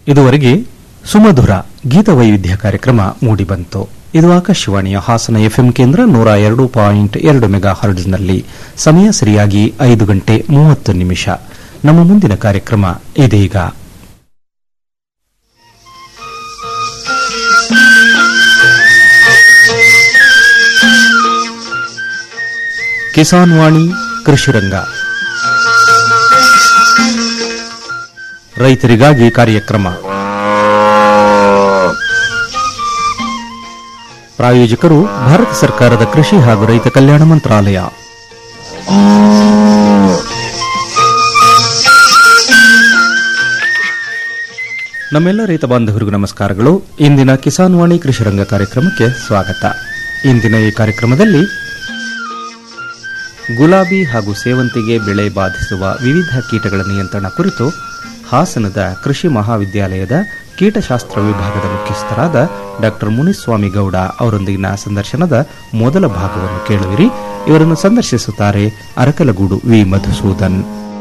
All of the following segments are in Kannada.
ಇದುವರೆಗೆ ಸುಮಧುರ ಗೀತ ವೈವಿಧ್ಯ ಕಾರ್ಯಕ್ರಮ ಮೂಡಿಬಂತು ಇದು ಆಕಾಶವಾಣಿಯ ಹಾಸನ ಎಫ್ಎಂ ಕೇಂದ್ರ ನೂರ ಎರಡು ಪಾಯಿಂಟ್ ಎರಡು ಮೆಗಾ ಹರ್ಡ್ಸ್ನಲ್ಲಿ ಸಮಯ ಸರಿಯಾಗಿ ಐದು ಗಂಟೆ ಮೂವತ್ತು ನಿಮಿಷ ನಮ್ಮ ಮುಂದಿನ ಕಾರ್ಯಕ್ರಮ ಇದೀಗ ಕಿಸಾನ್ ವಾಣಿ ಕೃಷಿರಂಗ ರೈತರಿಗಾಗಿ ಕಾರ್ಯಕ್ರಮ ಪ್ರಾಯೋಜಕರು ಭಾರತ ಸರ್ಕಾರದ ಕೃಷಿ ಹಾಗೂ ರೈತ ಕಲ್ಯಾಣ ಮಂತ್ರಾಲಯ ನಮ್ಮೆಲ್ಲ ರೈತ ಬಾಂಧವರಿಗೂ ನಮಸ್ಕಾರಗಳು ಇಂದಿನ ಕಿಸಾನ್ ವಾಣಿ ಕೃಷಿರಂಗ ಕಾರ್ಯಕ್ರಮಕ್ಕೆ ಸ್ವಾಗತ ಇಂದಿನ ಈ ಕಾರ್ಯಕ್ರಮದಲ್ಲಿ ಗುಲಾಬಿ ಹಾಗೂ ಸೇವಂತಿಗೆ ಬೆಳೆ ಬಾಧಿಸುವ ವಿವಿಧ ಕೀಟಗಳ ನಿಯಂತ್ರಣ ಕುರಿತು ಹಾಸನದ ಕೃಷಿ ಮಹಾವಿದ್ಯಾಲಯದ ಕೀಟಶಾಸ್ತ್ರ ವಿಭಾಗದ ಮುಖ್ಯಸ್ಥರಾದ ಡಾ ಮುನಿಸ್ವಾಮಿ ಗೌಡ ಅವರೊಂದಿಗಿನ ಸಂದರ್ಶನದ ಮೊದಲ ಭಾಗವನ್ನು ಕೇಳುವಿರಿ ಇವರನ್ನು ಸಂದರ್ಶಿಸುತ್ತಾರೆ ಅರಕಲಗೂಡು ವಿ ಮಧುಸೂದನ್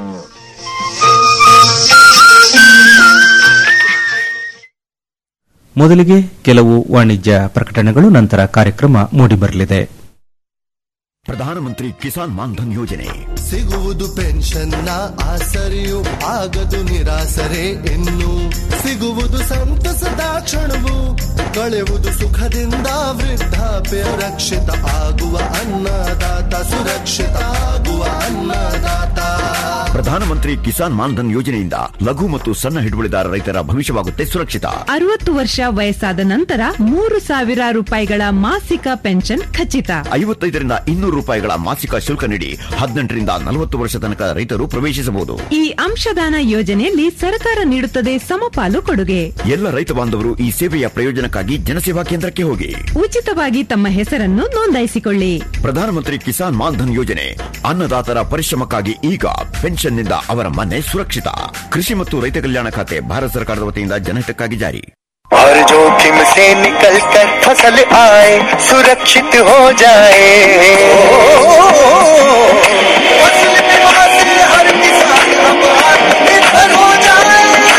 ಮೊದಲಿಗೆ ಕೆಲವು ವಾಣಿಜ್ಯ ಪ್ರಕಟಣೆಗಳು ನಂತರ ಕಾರ್ಯಕ್ರಮ ಮೂಡಿಬರಲಿದೆ ಪ್ರಧಾನಮಂತ್ರಿ ಕಿಸಾನ್ ಮಾನ್ಧನ್ ಯೋಜನೆ ಸಿಗುವುದು ಪೆನ್ಷನ್ನ ಆಸರೆಯು ಆಗದು ನಿರಾಸರೆ ಇನ್ನು ಸಿಗುವುದು ಸಂತಸದ ಕ್ಷಣವು ಕಳೆಯುವುದು ಸುಖದಿಂದ ವೃದ್ಧಾಪ್ಯ ರಕ್ಷಿತ ಆಗುವ ಅನ್ನದಾತ ಸುರಕ್ಷಿತ ಆಗುವ ಅನ್ನದಾತ ಪ್ರಧಾನಮಂತ್ರಿ ಕಿಸಾನ್ ಮಾನ್ಧನ್ ಯೋಜನೆಯಿಂದ ಲಘು ಮತ್ತು ಸಣ್ಣ ಹಿಡುವಳಿದಾರ ರೈತರ ಭವಿಷ್ಯವಾಗುತ್ತೆ ಸುರಕ್ಷಿತ ಅರವತ್ತು ವರ್ಷ ವಯಸ್ಸಾದ ನಂತರ ಮೂರು ಸಾವಿರ ರೂಪಾಯಿಗಳ ಮಾಸಿಕ ಪೆನ್ಷನ್ ಖಚಿತ ಐವತ್ತೈದರಿಂದ ಇನ್ನೂರು ರೂಪಾಯಿಗಳ ಮಾಸಿಕ ಶುಲ್ಕ ನೀಡಿ ಹದಿನೆಂಟರಿಂದ ನಲವತ್ತು ವರ್ಷ ತನಕ ರೈತರು ಪ್ರವೇಶಿಸಬಹುದು ಈ ಅಂಶದಾನ ಯೋಜನೆಯಲ್ಲಿ ಸರ್ಕಾರ ನೀಡುತ್ತದೆ ಸಮಪಾಲು ಕೊಡುಗೆ ಎಲ್ಲ ರೈತ ಬಾಂಧವರು ಈ ಸೇವೆಯ ಪ್ರಯೋಜನಕ್ಕಾಗಿ ಜನಸೇವಾ ಕೇಂದ್ರಕ್ಕೆ ಹೋಗಿ ಉಚಿತವಾಗಿ ತಮ್ಮ ಹೆಸರನ್ನು ನೋಂದಾಯಿಸಿಕೊಳ್ಳಿ ಪ್ರಧಾನಮಂತ್ರಿ ಕಿಸಾನ್ ಮಾನ್ಧನ್ ಯೋಜನೆ ಅನ್ನದಾತರ ಪರಿಶ್ರಮಕ್ಕಾಗಿ ಈಗ ಪೆನ್ಷನ್ನಿಂದ ಅವರ ಮನೆ ಸುರಕ್ಷಿತ ಕೃಷಿ ಮತ್ತು ರೈತ ಕಲ್ಯಾಣ ಖಾತೆ ಭಾರತ ಸರ್ಕಾರದ ವತಿಯಿಂದ ಜನಹಿತಕ್ಕಾಗಿ ಜಾರಿ हर जोखिम से निकल कर फसल आए सुरक्षित हो जाए फसल बीमा से हर किसान अब आत्मनिर्भर हो जाए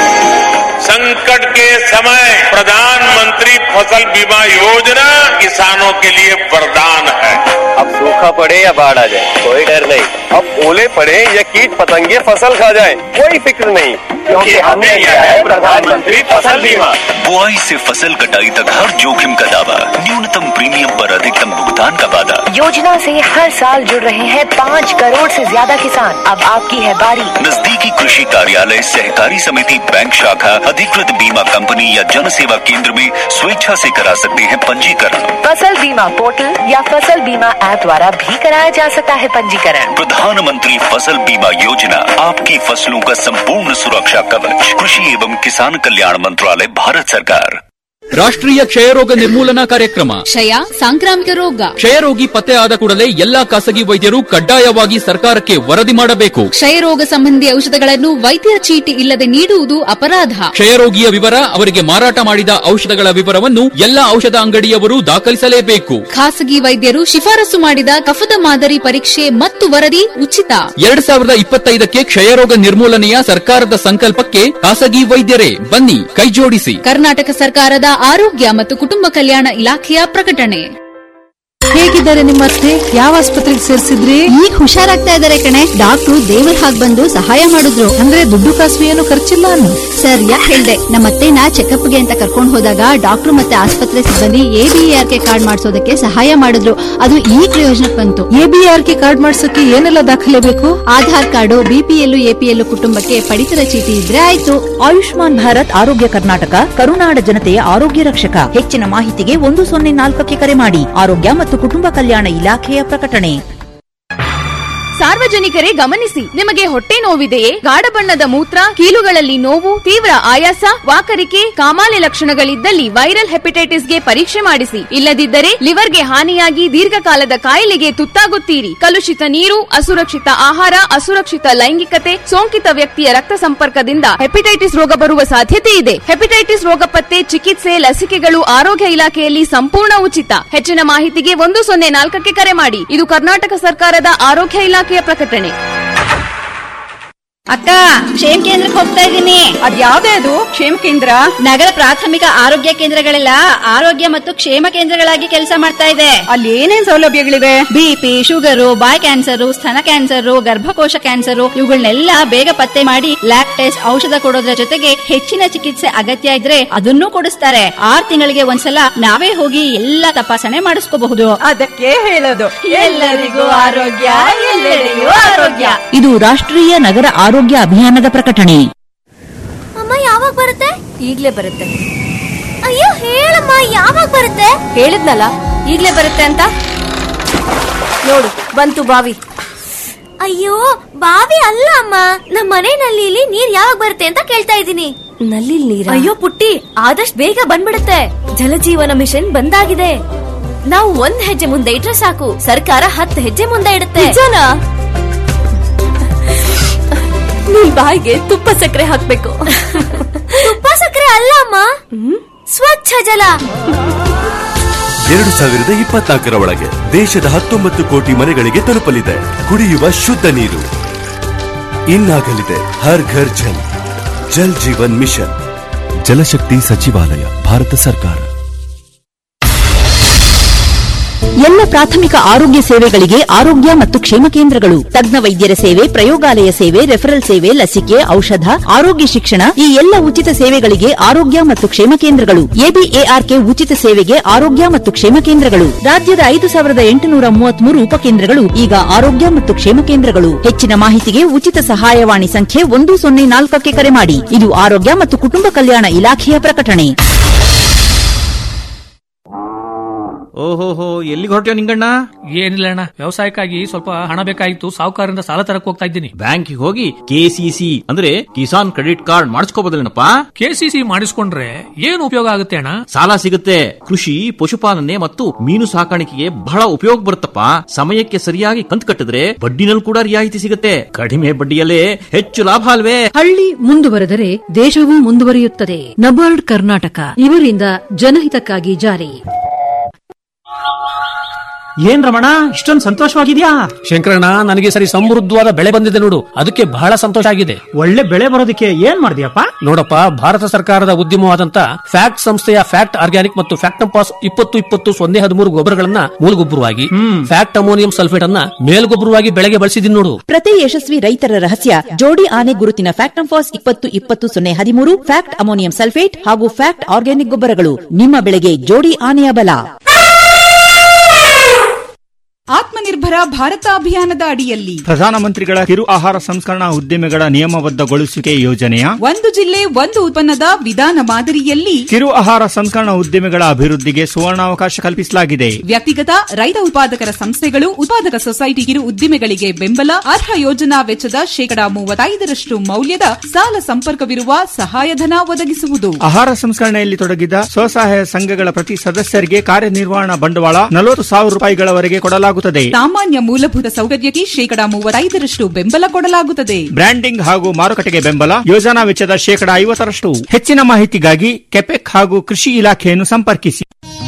संकट के समय प्रधानमंत्री फसल बीमा योजना किसानों के लिए वरदान है अब सूखा पड़े या बाढ़ आ जाए कोई डर नहीं अब ओले पड़े या कीट पतंगे फसल खा जाए कोई फिक्र नहीं क्योंकि हमने लिया है प्रधानमंत्री फसल बीमा बुआई से फसल कटाई तक हर जोखिम का दावा न्यूनतम प्रीमियम पर अधिकतम भुगतान का वादा योजना से हर साल जुड़ रहे हैं पाँच करोड़ से ज्यादा किसान अब आपकी है बारी नजदीकी कृषि कार्यालय सहकारी समिति बैंक शाखा अधिकृत बीमा कंपनी या जन सेवा केंद्र में स्वेच्छा से करा सकते हैं पंजीकरण फसल बीमा पोर्टल या फसल बीमा ऐप द्वारा भी कराया जा सकता है पंजीकरण प्रधानमंत्री फसल बीमा योजना आपकी फसलों का संपूर्ण सुरक्षा कवच कृषि एवं किसान कल्याण मंत्रालय भारत सरकार ರಾಷ್ಟ್ರೀಯ ಕ್ಷಯರೋಗ ನಿರ್ಮೂಲನಾ ಕಾರ್ಯಕ್ರಮ ಕ್ಷಯ ಸಾಂಕ್ರಾಮಿಕ ರೋಗ ಕ್ಷಯರೋಗಿ ಪತ್ತೆ ಆದ ಕೂಡಲೇ ಎಲ್ಲಾ ಖಾಸಗಿ ವೈದ್ಯರು ಕಡ್ಡಾಯವಾಗಿ ಸರ್ಕಾರಕ್ಕೆ ವರದಿ ಮಾಡಬೇಕು ಕ್ಷಯರೋಗ ಸಂಬಂಧಿ ಔಷಧಗಳನ್ನು ವೈದ್ಯರ ಚೀಟಿ ಇಲ್ಲದೆ ನೀಡುವುದು ಅಪರಾಧ ಕ್ಷಯರೋಗಿಯ ವಿವರ ಅವರಿಗೆ ಮಾರಾಟ ಮಾಡಿದ ಔಷಧಗಳ ವಿವರವನ್ನು ಎಲ್ಲಾ ಔಷಧ ಅಂಗಡಿಯವರು ದಾಖಲಿಸಲೇಬೇಕು ಖಾಸಗಿ ವೈದ್ಯರು ಶಿಫಾರಸು ಮಾಡಿದ ಕಫದ ಮಾದರಿ ಪರೀಕ್ಷೆ ಮತ್ತು ವರದಿ ಉಚಿತ ಎರಡ್ ಸಾವಿರದ ಇಪ್ಪತ್ತೈದಕ್ಕೆ ಕ್ಷಯರೋಗ ನಿರ್ಮೂಲನೆಯ ಸರ್ಕಾರದ ಸಂಕಲ್ಪಕ್ಕೆ ಖಾಸಗಿ ವೈದ್ಯರೇ ಬನ್ನಿ ಕೈಜೋಡಿಸಿ ಕರ್ನಾಟಕ ಸರ್ಕಾರದ ಆರೋಗ್ಯ ಮತ್ತು ಕುಟುಂಬ ಕಲ್ಯಾಣ ಇಲಾಖೆಯ ಪ್ರಕಟಣೆ ಹೇಗಿದ್ದಾರೆ ನಿಮ್ಮ ಅತ್ತೆ ಯಾವ ಆಸ್ಪತ್ರೆಗೆ ಸೇರಿಸಿದ್ರಿ ಈಗ ಹುಷಾರಾಗ್ತಾ ಇದಾರೆ ಕಣೆ ಡಾಕ್ಟ್ರು ದೇವ್ರ ಹಾಗ್ ಬಂದು ಸಹಾಯ ಮಾಡಿದ್ರು ಅಂದ್ರೆ ದುಡ್ಡು ಕಾಸು ಏನು ಖರ್ಚಿಲ್ಲ ಅನ್ನು ಸರ್ ಯಾಕೆ ಹೇಳ್ದೆ ನಮ್ಮ ಅತ್ತೆನ ಚೆಕಪ್ಗೆ ಅಂತ ಕರ್ಕೊಂಡು ಹೋದಾಗ ಡಾಕ್ಟ್ರು ಮತ್ತೆ ಆಸ್ಪತ್ರೆ ಸಿಬ್ಬಂದಿ ಎಬಿಆರ್ ಕೆ ಕಾರ್ಡ್ ಮಾಡಿಸೋದಕ್ಕೆ ಸಹಾಯ ಮಾಡಿದ್ರು ಅದು ಈ ಪ್ರಯೋಜನಕ್ಕೆ ಬಂತು ಎಬಿಆರ್ ಕೆ ಕಾರ್ಡ್ ಮಾಡ್ಸಕ್ಕೆ ಏನೆಲ್ಲ ದಾಖಲೆ ಬೇಕು ಆಧಾರ್ ಕಾರ್ಡು ಬಿಪಿಎಲ್ ಎಪಿಎಲ್ ಕುಟುಂಬಕ್ಕೆ ಪಡಿತರ ಚೀಟಿ ಇದ್ರೆ ಆಯ್ತು ಆಯುಷ್ಮಾನ್ ಭಾರತ್ ಆರೋಗ್ಯ ಕರ್ನಾಟಕ ಕರುನಾಡ ಜನತೆಯ ಆರೋಗ್ಯ ರಕ್ಷಕ ಹೆಚ್ಚಿನ ಮಾಹಿತಿಗೆ ಒಂದು ಸೊನ್ನೆ ನಾಲ್ಕಕ್ಕೆ ಕರೆ ಮಾಡಿ ಆರೋಗ್ಯ ಮತ್ತು ಕುಟುಂಬ ಕಲ್ಯಾಣ ಇಲಾಖೆಯ ಪ್ರಕಟಣೆ ಸಾರ್ವಜನಿಕರೇ ಗಮನಿಸಿ ನಿಮಗೆ ಹೊಟ್ಟೆ ನೋವಿದೆಯೇ ಗಾಢ ಬಣ್ಣದ ಮೂತ್ರ ಕೀಲುಗಳಲ್ಲಿ ನೋವು ತೀವ್ರ ಆಯಾಸ ವಾಕರಿಕೆ ಕಾಮಾಲೆ ಲಕ್ಷಣಗಳಿದ್ದಲ್ಲಿ ವೈರಲ್ ಹೆಪಟೈಟಿಸ್ಗೆ ಪರೀಕ್ಷೆ ಮಾಡಿಸಿ ಇಲ್ಲದಿದ್ದರೆ ಲಿವರ್ಗೆ ಹಾನಿಯಾಗಿ ದೀರ್ಘಕಾಲದ ಕಾಯಿಲೆಗೆ ತುತ್ತಾಗುತ್ತೀರಿ ಕಲುಷಿತ ನೀರು ಅಸುರಕ್ಷಿತ ಆಹಾರ ಅಸುರಕ್ಷಿತ ಲೈಂಗಿಕತೆ ಸೋಂಕಿತ ವ್ಯಕ್ತಿಯ ರಕ್ತ ಸಂಪರ್ಕದಿಂದ ಹೆಪಟೈಟಿಸ್ ರೋಗ ಬರುವ ಸಾಧ್ಯತೆ ಇದೆ ಹೆಪಟೈಟಿಸ್ ರೋಗ ಪತ್ತೆ ಚಿಕಿತ್ಸೆ ಲಸಿಕೆಗಳು ಆರೋಗ್ಯ ಇಲಾಖೆಯಲ್ಲಿ ಸಂಪೂರ್ಣ ಉಚಿತ ಹೆಚ್ಚಿನ ಮಾಹಿತಿಗೆ ಒಂದು ಸೊನ್ನೆ ನಾಲ್ಕಕ್ಕೆ ಕರೆ ಮಾಡಿ ಇದು ಕರ್ನಾಟಕ ಸರ್ಕಾರದ ಆರೋಗ್ಯ ಇಲಾಖೆಯ ಪ್ರಕಟಣೆ ಅಕ್ಕ ಕ್ಷೇಮ ಕೇಂದ್ರಕ್ಕೆ ಹೋಗ್ತಾ ಇದ್ದೀನಿ ಅದ್ಯಾವ್ದೇ ಅದು ಕ್ಷೇಮ ಕೇಂದ್ರ ನಗರ ಪ್ರಾಥಮಿಕ ಆರೋಗ್ಯ ಕೇಂದ್ರಗಳೆಲ್ಲ ಆರೋಗ್ಯ ಮತ್ತು ಕ್ಷೇಮ ಕೇಂದ್ರಗಳಾಗಿ ಕೆಲಸ ಮಾಡ್ತಾ ಇದೆ ಅಲ್ಲಿ ಏನೇನ್ ಸೌಲಭ್ಯಗಳಿವೆ ಬಿಪಿ ಶುಗರು ಬಾಯ್ ಕ್ಯಾನ್ಸರ್ ಸ್ತನ ಕ್ಯಾನ್ಸರ್ ಗರ್ಭಕೋಶ ಕ್ಯಾನ್ಸರ್ ಇವುಗಳನ್ನೆಲ್ಲ ಬೇಗ ಪತ್ತೆ ಮಾಡಿ ಲ್ಯಾಬ್ ಟೆಸ್ಟ್ ಔಷಧ ಕೊಡೋದ್ರ ಜೊತೆಗೆ ಹೆಚ್ಚಿನ ಚಿಕಿತ್ಸೆ ಅಗತ್ಯ ಇದ್ರೆ ಅದನ್ನೂ ಕೊಡಿಸ್ತಾರೆ ಆರ್ ತಿಂಗಳಿಗೆ ಒಂದ್ಸಲ ನಾವೇ ಹೋಗಿ ಎಲ್ಲ ತಪಾಸಣೆ ಮಾಡಿಸ್ಕೋಬಹುದು ಅದಕ್ಕೆ ಹೇಳೋದು ಎಲ್ಲರಿಗೂ ಆರೋಗ್ಯ ಎಲ್ಲೆಡೆಯೂ ಆರೋಗ್ಯ ಇದು ರಾಷ್ಟ್ರೀಯ ನಗರ ಆರೋಗ್ಯ ಅಭಿಯಾನದ ಪ್ರಕಟಣೆ ಅಮ್ಮ ಯಾವಾಗ ಬರುತ್ತೆ ಈಗ್ಲೇ ಬರುತ್ತೆ ಅಯ್ಯೋ ಹೇಳಮ್ಮ ಯಾವಾಗ ಬರುತ್ತೆ ಹೇಳಿದ್ನಲ್ಲ ಈಗ್ಲೇ ಬರುತ್ತೆ ಅಂತ ನೋಡು ಬಂತು ಬಾವಿ ಅಯ್ಯೋ ಬಾವಿ ಅಲ್ಲ ಅಮ್ಮ ನಮ್ಮ ಮನೆ ನಲ್ಲಿಲಿ ನೀರ್ ಯಾವಾಗ ಬರುತ್ತೆ ಅಂತ ಕೇಳ್ತಾ ಇದ್ದೀನಿ ನಲ್ಲಿ ನೀರ ಅಯ್ಯೋ ಪುಟ್ಟಿ ಆದಷ್ಟು ಬೇಗ ಬಂದ್ಬಿಡುತ್ತೆ ಜಲಜೀವನ ಮಿಷನ್ ಬಂದಾಗಿದೆ ನಾವು ಒಂದ್ ಹೆಜ್ಜೆ ಮುಂದೆ ಇಟ್ರೆ ಸಾಕು ಸರ್ಕಾರ ಹತ್ತು ಹೆಜ್ಜೆ ಮುಂದೆ ಇಡುತ್ತೆ ನಿಜನಾ ನಿನ್ ಬಾಯಿಗೆ ತುಪ್ಪ ಸಕ್ಕರೆ ಹಾಕ್ಬೇಕು ತುಪ್ಪ ಸಕ್ಕರೆ ಅಲ್ಲ ಅಮ್ಮ ಸ್ವಚ್ಛ ಜಲ ಎರಡು ಸಾವಿರದ ಇಪ್ಪತ್ನಾಲ್ಕರ ಒಳಗೆ ದೇಶದ ಹತ್ತೊಂಬತ್ತು ಕೋಟಿ ಮನೆಗಳಿಗೆ ತಲುಪಲಿದೆ ಕುಡಿಯುವ ಶುದ್ಧ ನೀರು ಇನ್ನಾಗಲಿದೆ ಹರ್ ಘರ್ ಜಲ್ ಜಲ್ ಜೀವನ್ ಮಿಷನ್ ಜಲಶಕ್ತಿ ಸಚಿವಾಲಯ ಭಾರತ ಸರ್ಕಾರ ಎಲ್ಲ ಪ್ರಾಥಮಿಕ ಆರೋಗ್ಯ ಸೇವೆಗಳಿಗೆ ಆರೋಗ್ಯ ಮತ್ತು ಕ್ಷೇಮ ಕೇಂದ್ರಗಳು ತಜ್ಞ ವೈದ್ಯರ ಸೇವೆ ಪ್ರಯೋಗಾಲಯ ಸೇವೆ ರೆಫರಲ್ ಸೇವೆ ಲಸಿಕೆ ಔಷಧ ಆರೋಗ್ಯ ಶಿಕ್ಷಣ ಈ ಎಲ್ಲ ಉಚಿತ ಸೇವೆಗಳಿಗೆ ಆರೋಗ್ಯ ಮತ್ತು ಕ್ಷೇಮ ಕೇಂದ್ರಗಳು ಎಬಿಎಆರ್ಕೆ ಉಚಿತ ಸೇವೆಗೆ ಆರೋಗ್ಯ ಮತ್ತು ಕ್ಷೇಮ ಕೇಂದ್ರಗಳು ರಾಜ್ಯದ ಐದು ಸಾವಿರದ ಎಂಟುನೂರ ಮೂವತ್ಮೂರು ಉಪಕೇಂದ್ರಗಳು ಈಗ ಆರೋಗ್ಯ ಮತ್ತು ಕ್ಷೇಮ ಕೇಂದ್ರಗಳು ಹೆಚ್ಚಿನ ಮಾಹಿತಿಗೆ ಉಚಿತ ಸಹಾಯವಾಣಿ ಸಂಖ್ಯೆ ಒಂದು ಸೊನ್ನೆ ನಾಲ್ಕಕ್ಕೆ ಕರೆ ಮಾಡಿ ಇದು ಆರೋಗ್ಯ ಮತ್ತು ಕುಟುಂಬ ಕಲ್ಯಾಣ ಇಲಾಖೆಯ ಪ್ರಕಟಣೆ ಓಹೋಹೋ ಎಲ್ಲಿಗೆ ಹೊರಟ್ಯೋ ನಿಂಗಣ್ಣ ಏನಿಲ್ಲ ಅಣ್ಣ ವ್ಯವಸಾಯಕ್ಕಾಗಿ ಸ್ವಲ್ಪ ಹಣ ಬೇಕಾಗಿತ್ತು ಸಾಹುಕಾರರಿಂದ ಸಾಲ ತರಕ್ ಹೋಗ್ತಾ ಇದ್ದೀನಿ ಬ್ಯಾಂಕಿಗೆ ಹೋಗಿ ಕೆಸಿಸಿ ಅಂದ್ರೆ ಕಿಸಾನ್ ಕ್ರೆಡಿಟ್ ಕಾರ್ಡ್ ಮಾಡಿಸ್ಕೋಬೋದಲ್ಲೇನಪ್ಪ ಕೆಸಿಸಿ ಮಾಡಿಸ್ಕೊಂಡ್ರೆ ಏನು ಉಪಯೋಗ ಆಗುತ್ತೆ ಅಣ್ಣ ಸಾಲ ಸಿಗುತ್ತೆ ಕೃಷಿ ಪಶುಪಾಲನೆ ಮತ್ತು ಮೀನು ಸಾಕಾಣಿಕೆಗೆ ಬಹಳ ಉಪಯೋಗ ಬರುತ್ತಪ್ಪ ಸಮಯಕ್ಕೆ ಸರಿಯಾಗಿ ಕಂತು ಕಟ್ಟಿದ್ರೆ ಬಡ್ಡಿನಲ್ಲಿ ಕೂಡ ರಿಯಾಯಿತಿ ಸಿಗುತ್ತೆ ಕಡಿಮೆ ಬಡ್ಡಿಯಲ್ಲೇ ಹೆಚ್ಚು ಲಾಭ ಅಲ್ವೇ ಹಳ್ಳಿ ಮುಂದುವರೆದರೆ ದೇಶವೂ ಮುಂದುವರಿಯುತ್ತದೆ ನಬಾರ್ಡ್ ಕರ್ನಾಟಕ ಇವರಿಂದ ಜನಹಿತಕ್ಕಾಗಿ ಜಾರಿ ಏನ್ ರಮಣ ಇಷ್ಟೊಂದು ಸಂತೋಷವಾಗಿದ್ಯಾ ಶಂಕರಣ್ಣ ನನಗೆ ಸರಿ ಸಮೃದ್ಧವಾದ ಬೆಳೆ ಬಂದಿದೆ ನೋಡು ಅದಕ್ಕೆ ಬಹಳ ಸಂತೋಷ ಆಗಿದೆ ಒಳ್ಳೆ ಬೆಳೆ ಬರೋದಕ್ಕೆ ಏನ್ ಮಾಡಿದ್ಯಪ್ಪ ನೋಡಪ್ಪ ಭಾರತ ಸರ್ಕಾರದ ಉದ್ಯಮವಾದಂತ ಫ್ಯಾಕ್ಟ್ ಸಂಸ್ಥೆಯ ಫ್ಯಾಕ್ಟ್ ಆರ್ಗ್ಯಾನಿಕ್ ಮತ್ತು ಫ್ಯಾಕ್ಟಂಪಾಸ್ ಇಪ್ಪತ್ತು ಇಪ್ಪತ್ತು ಸೊನ್ನೆ ಹದಿಮೂರು ಗೊಬ್ಬರಗಳನ್ನ ಮೂಲಗೊಬ್ಬರವಾಗಿ ಫ್ಯಾಕ್ಟ್ ಅಮೋನಿಯಂ ಸಲ್ಫೇಟ್ ಅನ್ನ ಮೇಲ್ಗೊಬ್ಬರವಾಗಿ ಬೆಳೆಗೆ ಬಳಸಿದೀನಿ ನೋಡು ಪ್ರತಿ ಯಶಸ್ವಿ ರೈತರ ರಹಸ್ಯ ಜೋಡಿ ಆನೆ ಗುರುತಿನ ಫ್ಯಾಕ್ಟಂಫಾಸ್ ಇಪ್ಪತ್ತು ಇಪ್ಪತ್ತು ಸೊನ್ನೆ ಹದಿಮೂರು ಫ್ಯಾಕ್ಟ್ ಅಮೋನಿಯಂ ಸಲ್ಫೇಟ್ ಹಾಗೂ ಫ್ಯಾಕ್ಟ್ ಆರ್ಗ್ಯಾನಿಕ್ ಗೊಬ್ಬರಗಳು ನಿಮ್ಮ ಬೆಳೆಗೆ ಜೋಡಿ ಆನೆಯ ಬಲ ಆತ್ಮನಿರ್ಭರ ಭಾರತ ಅಭಿಯಾನದ ಅಡಿಯಲ್ಲಿ ಪ್ರಧಾನಮಂತ್ರಿಗಳ ಕಿರು ಆಹಾರ ಸಂಸ್ಕರಣಾ ಉದ್ದಿಮೆಗಳ ನಿಯಮಬದ್ಧಗೊಳಿಸುವಿಕೆ ಯೋಜನೆಯ ಒಂದು ಜಿಲ್ಲೆ ಒಂದು ಉತ್ಪನ್ನದ ವಿಧಾನ ಮಾದರಿಯಲ್ಲಿ ಕಿರು ಆಹಾರ ಸಂಸ್ಕರಣಾ ಉದ್ದಿಮೆಗಳ ಅಭಿವೃದ್ಧಿಗೆ ಸುವರ್ಣಾವಕಾಶ ಕಲ್ಪಿಸಲಾಗಿದೆ ವ್ಯಕ್ತಿಗತ ರೈತ ಉತ್ಪಾದಕರ ಸಂಸ್ಥೆಗಳು ಉತ್ಪಾದಕ ಸೊಸೈಟಿ ಕಿರು ಉದ್ದಿಮೆಗಳಿಗೆ ಬೆಂಬಲ ಅರ್ಹ ಯೋಜನಾ ವೆಚ್ಚದ ಶೇಕಡಾ ಮೂವತ್ತೈದರಷ್ಟು ಮೌಲ್ಯದ ಸಾಲ ಸಂಪರ್ಕವಿರುವ ಸಹಾಯಧನ ಒದಗಿಸುವುದು ಆಹಾರ ಸಂಸ್ಕರಣೆಯಲ್ಲಿ ತೊಡಗಿದ ಸ್ವಸಹಾಯ ಸಂಘಗಳ ಪ್ರತಿ ಸದಸ್ಯರಿಗೆ ಕಾರ್ಯನಿರ್ವಹಣಾ ಬಂಡವಾಳ ನಲವತ್ತು ಸಾವಿರ ರೂಪಾಯಿಗಳವರೆಗೆ ಕೊಡಲಾಗುತ್ತದೆ ಸಾಮಾನ್ಯ ಮೂಲಭೂತ ಸೌಕರ್ಯಕ್ಕೆ ಶೇಕಡಾ ಮೂವತ್ತೈದರಷ್ಟು ಬೆಂಬಲ ಕೊಡಲಾಗುತ್ತದೆ ಬ್ರ್ಯಾಂಡಿಂಗ್ ಹಾಗೂ ಮಾರುಕಟ್ಟೆಗೆ ಬೆಂಬಲ ಯೋಜನಾ ವೆಚ್ಚದ ಶೇಕಡಾ ಐವತ್ತರಷ್ಟು ಹೆಚ್ಚಿನ ಮಾಹಿತಿಗಾಗಿ ಕೆಪೆಕ್ ಹಾಗೂ ಕೃಷಿ ಇಲಾಖೆಯನ್ನು ಸಂಪರ್ಕಿಸಿ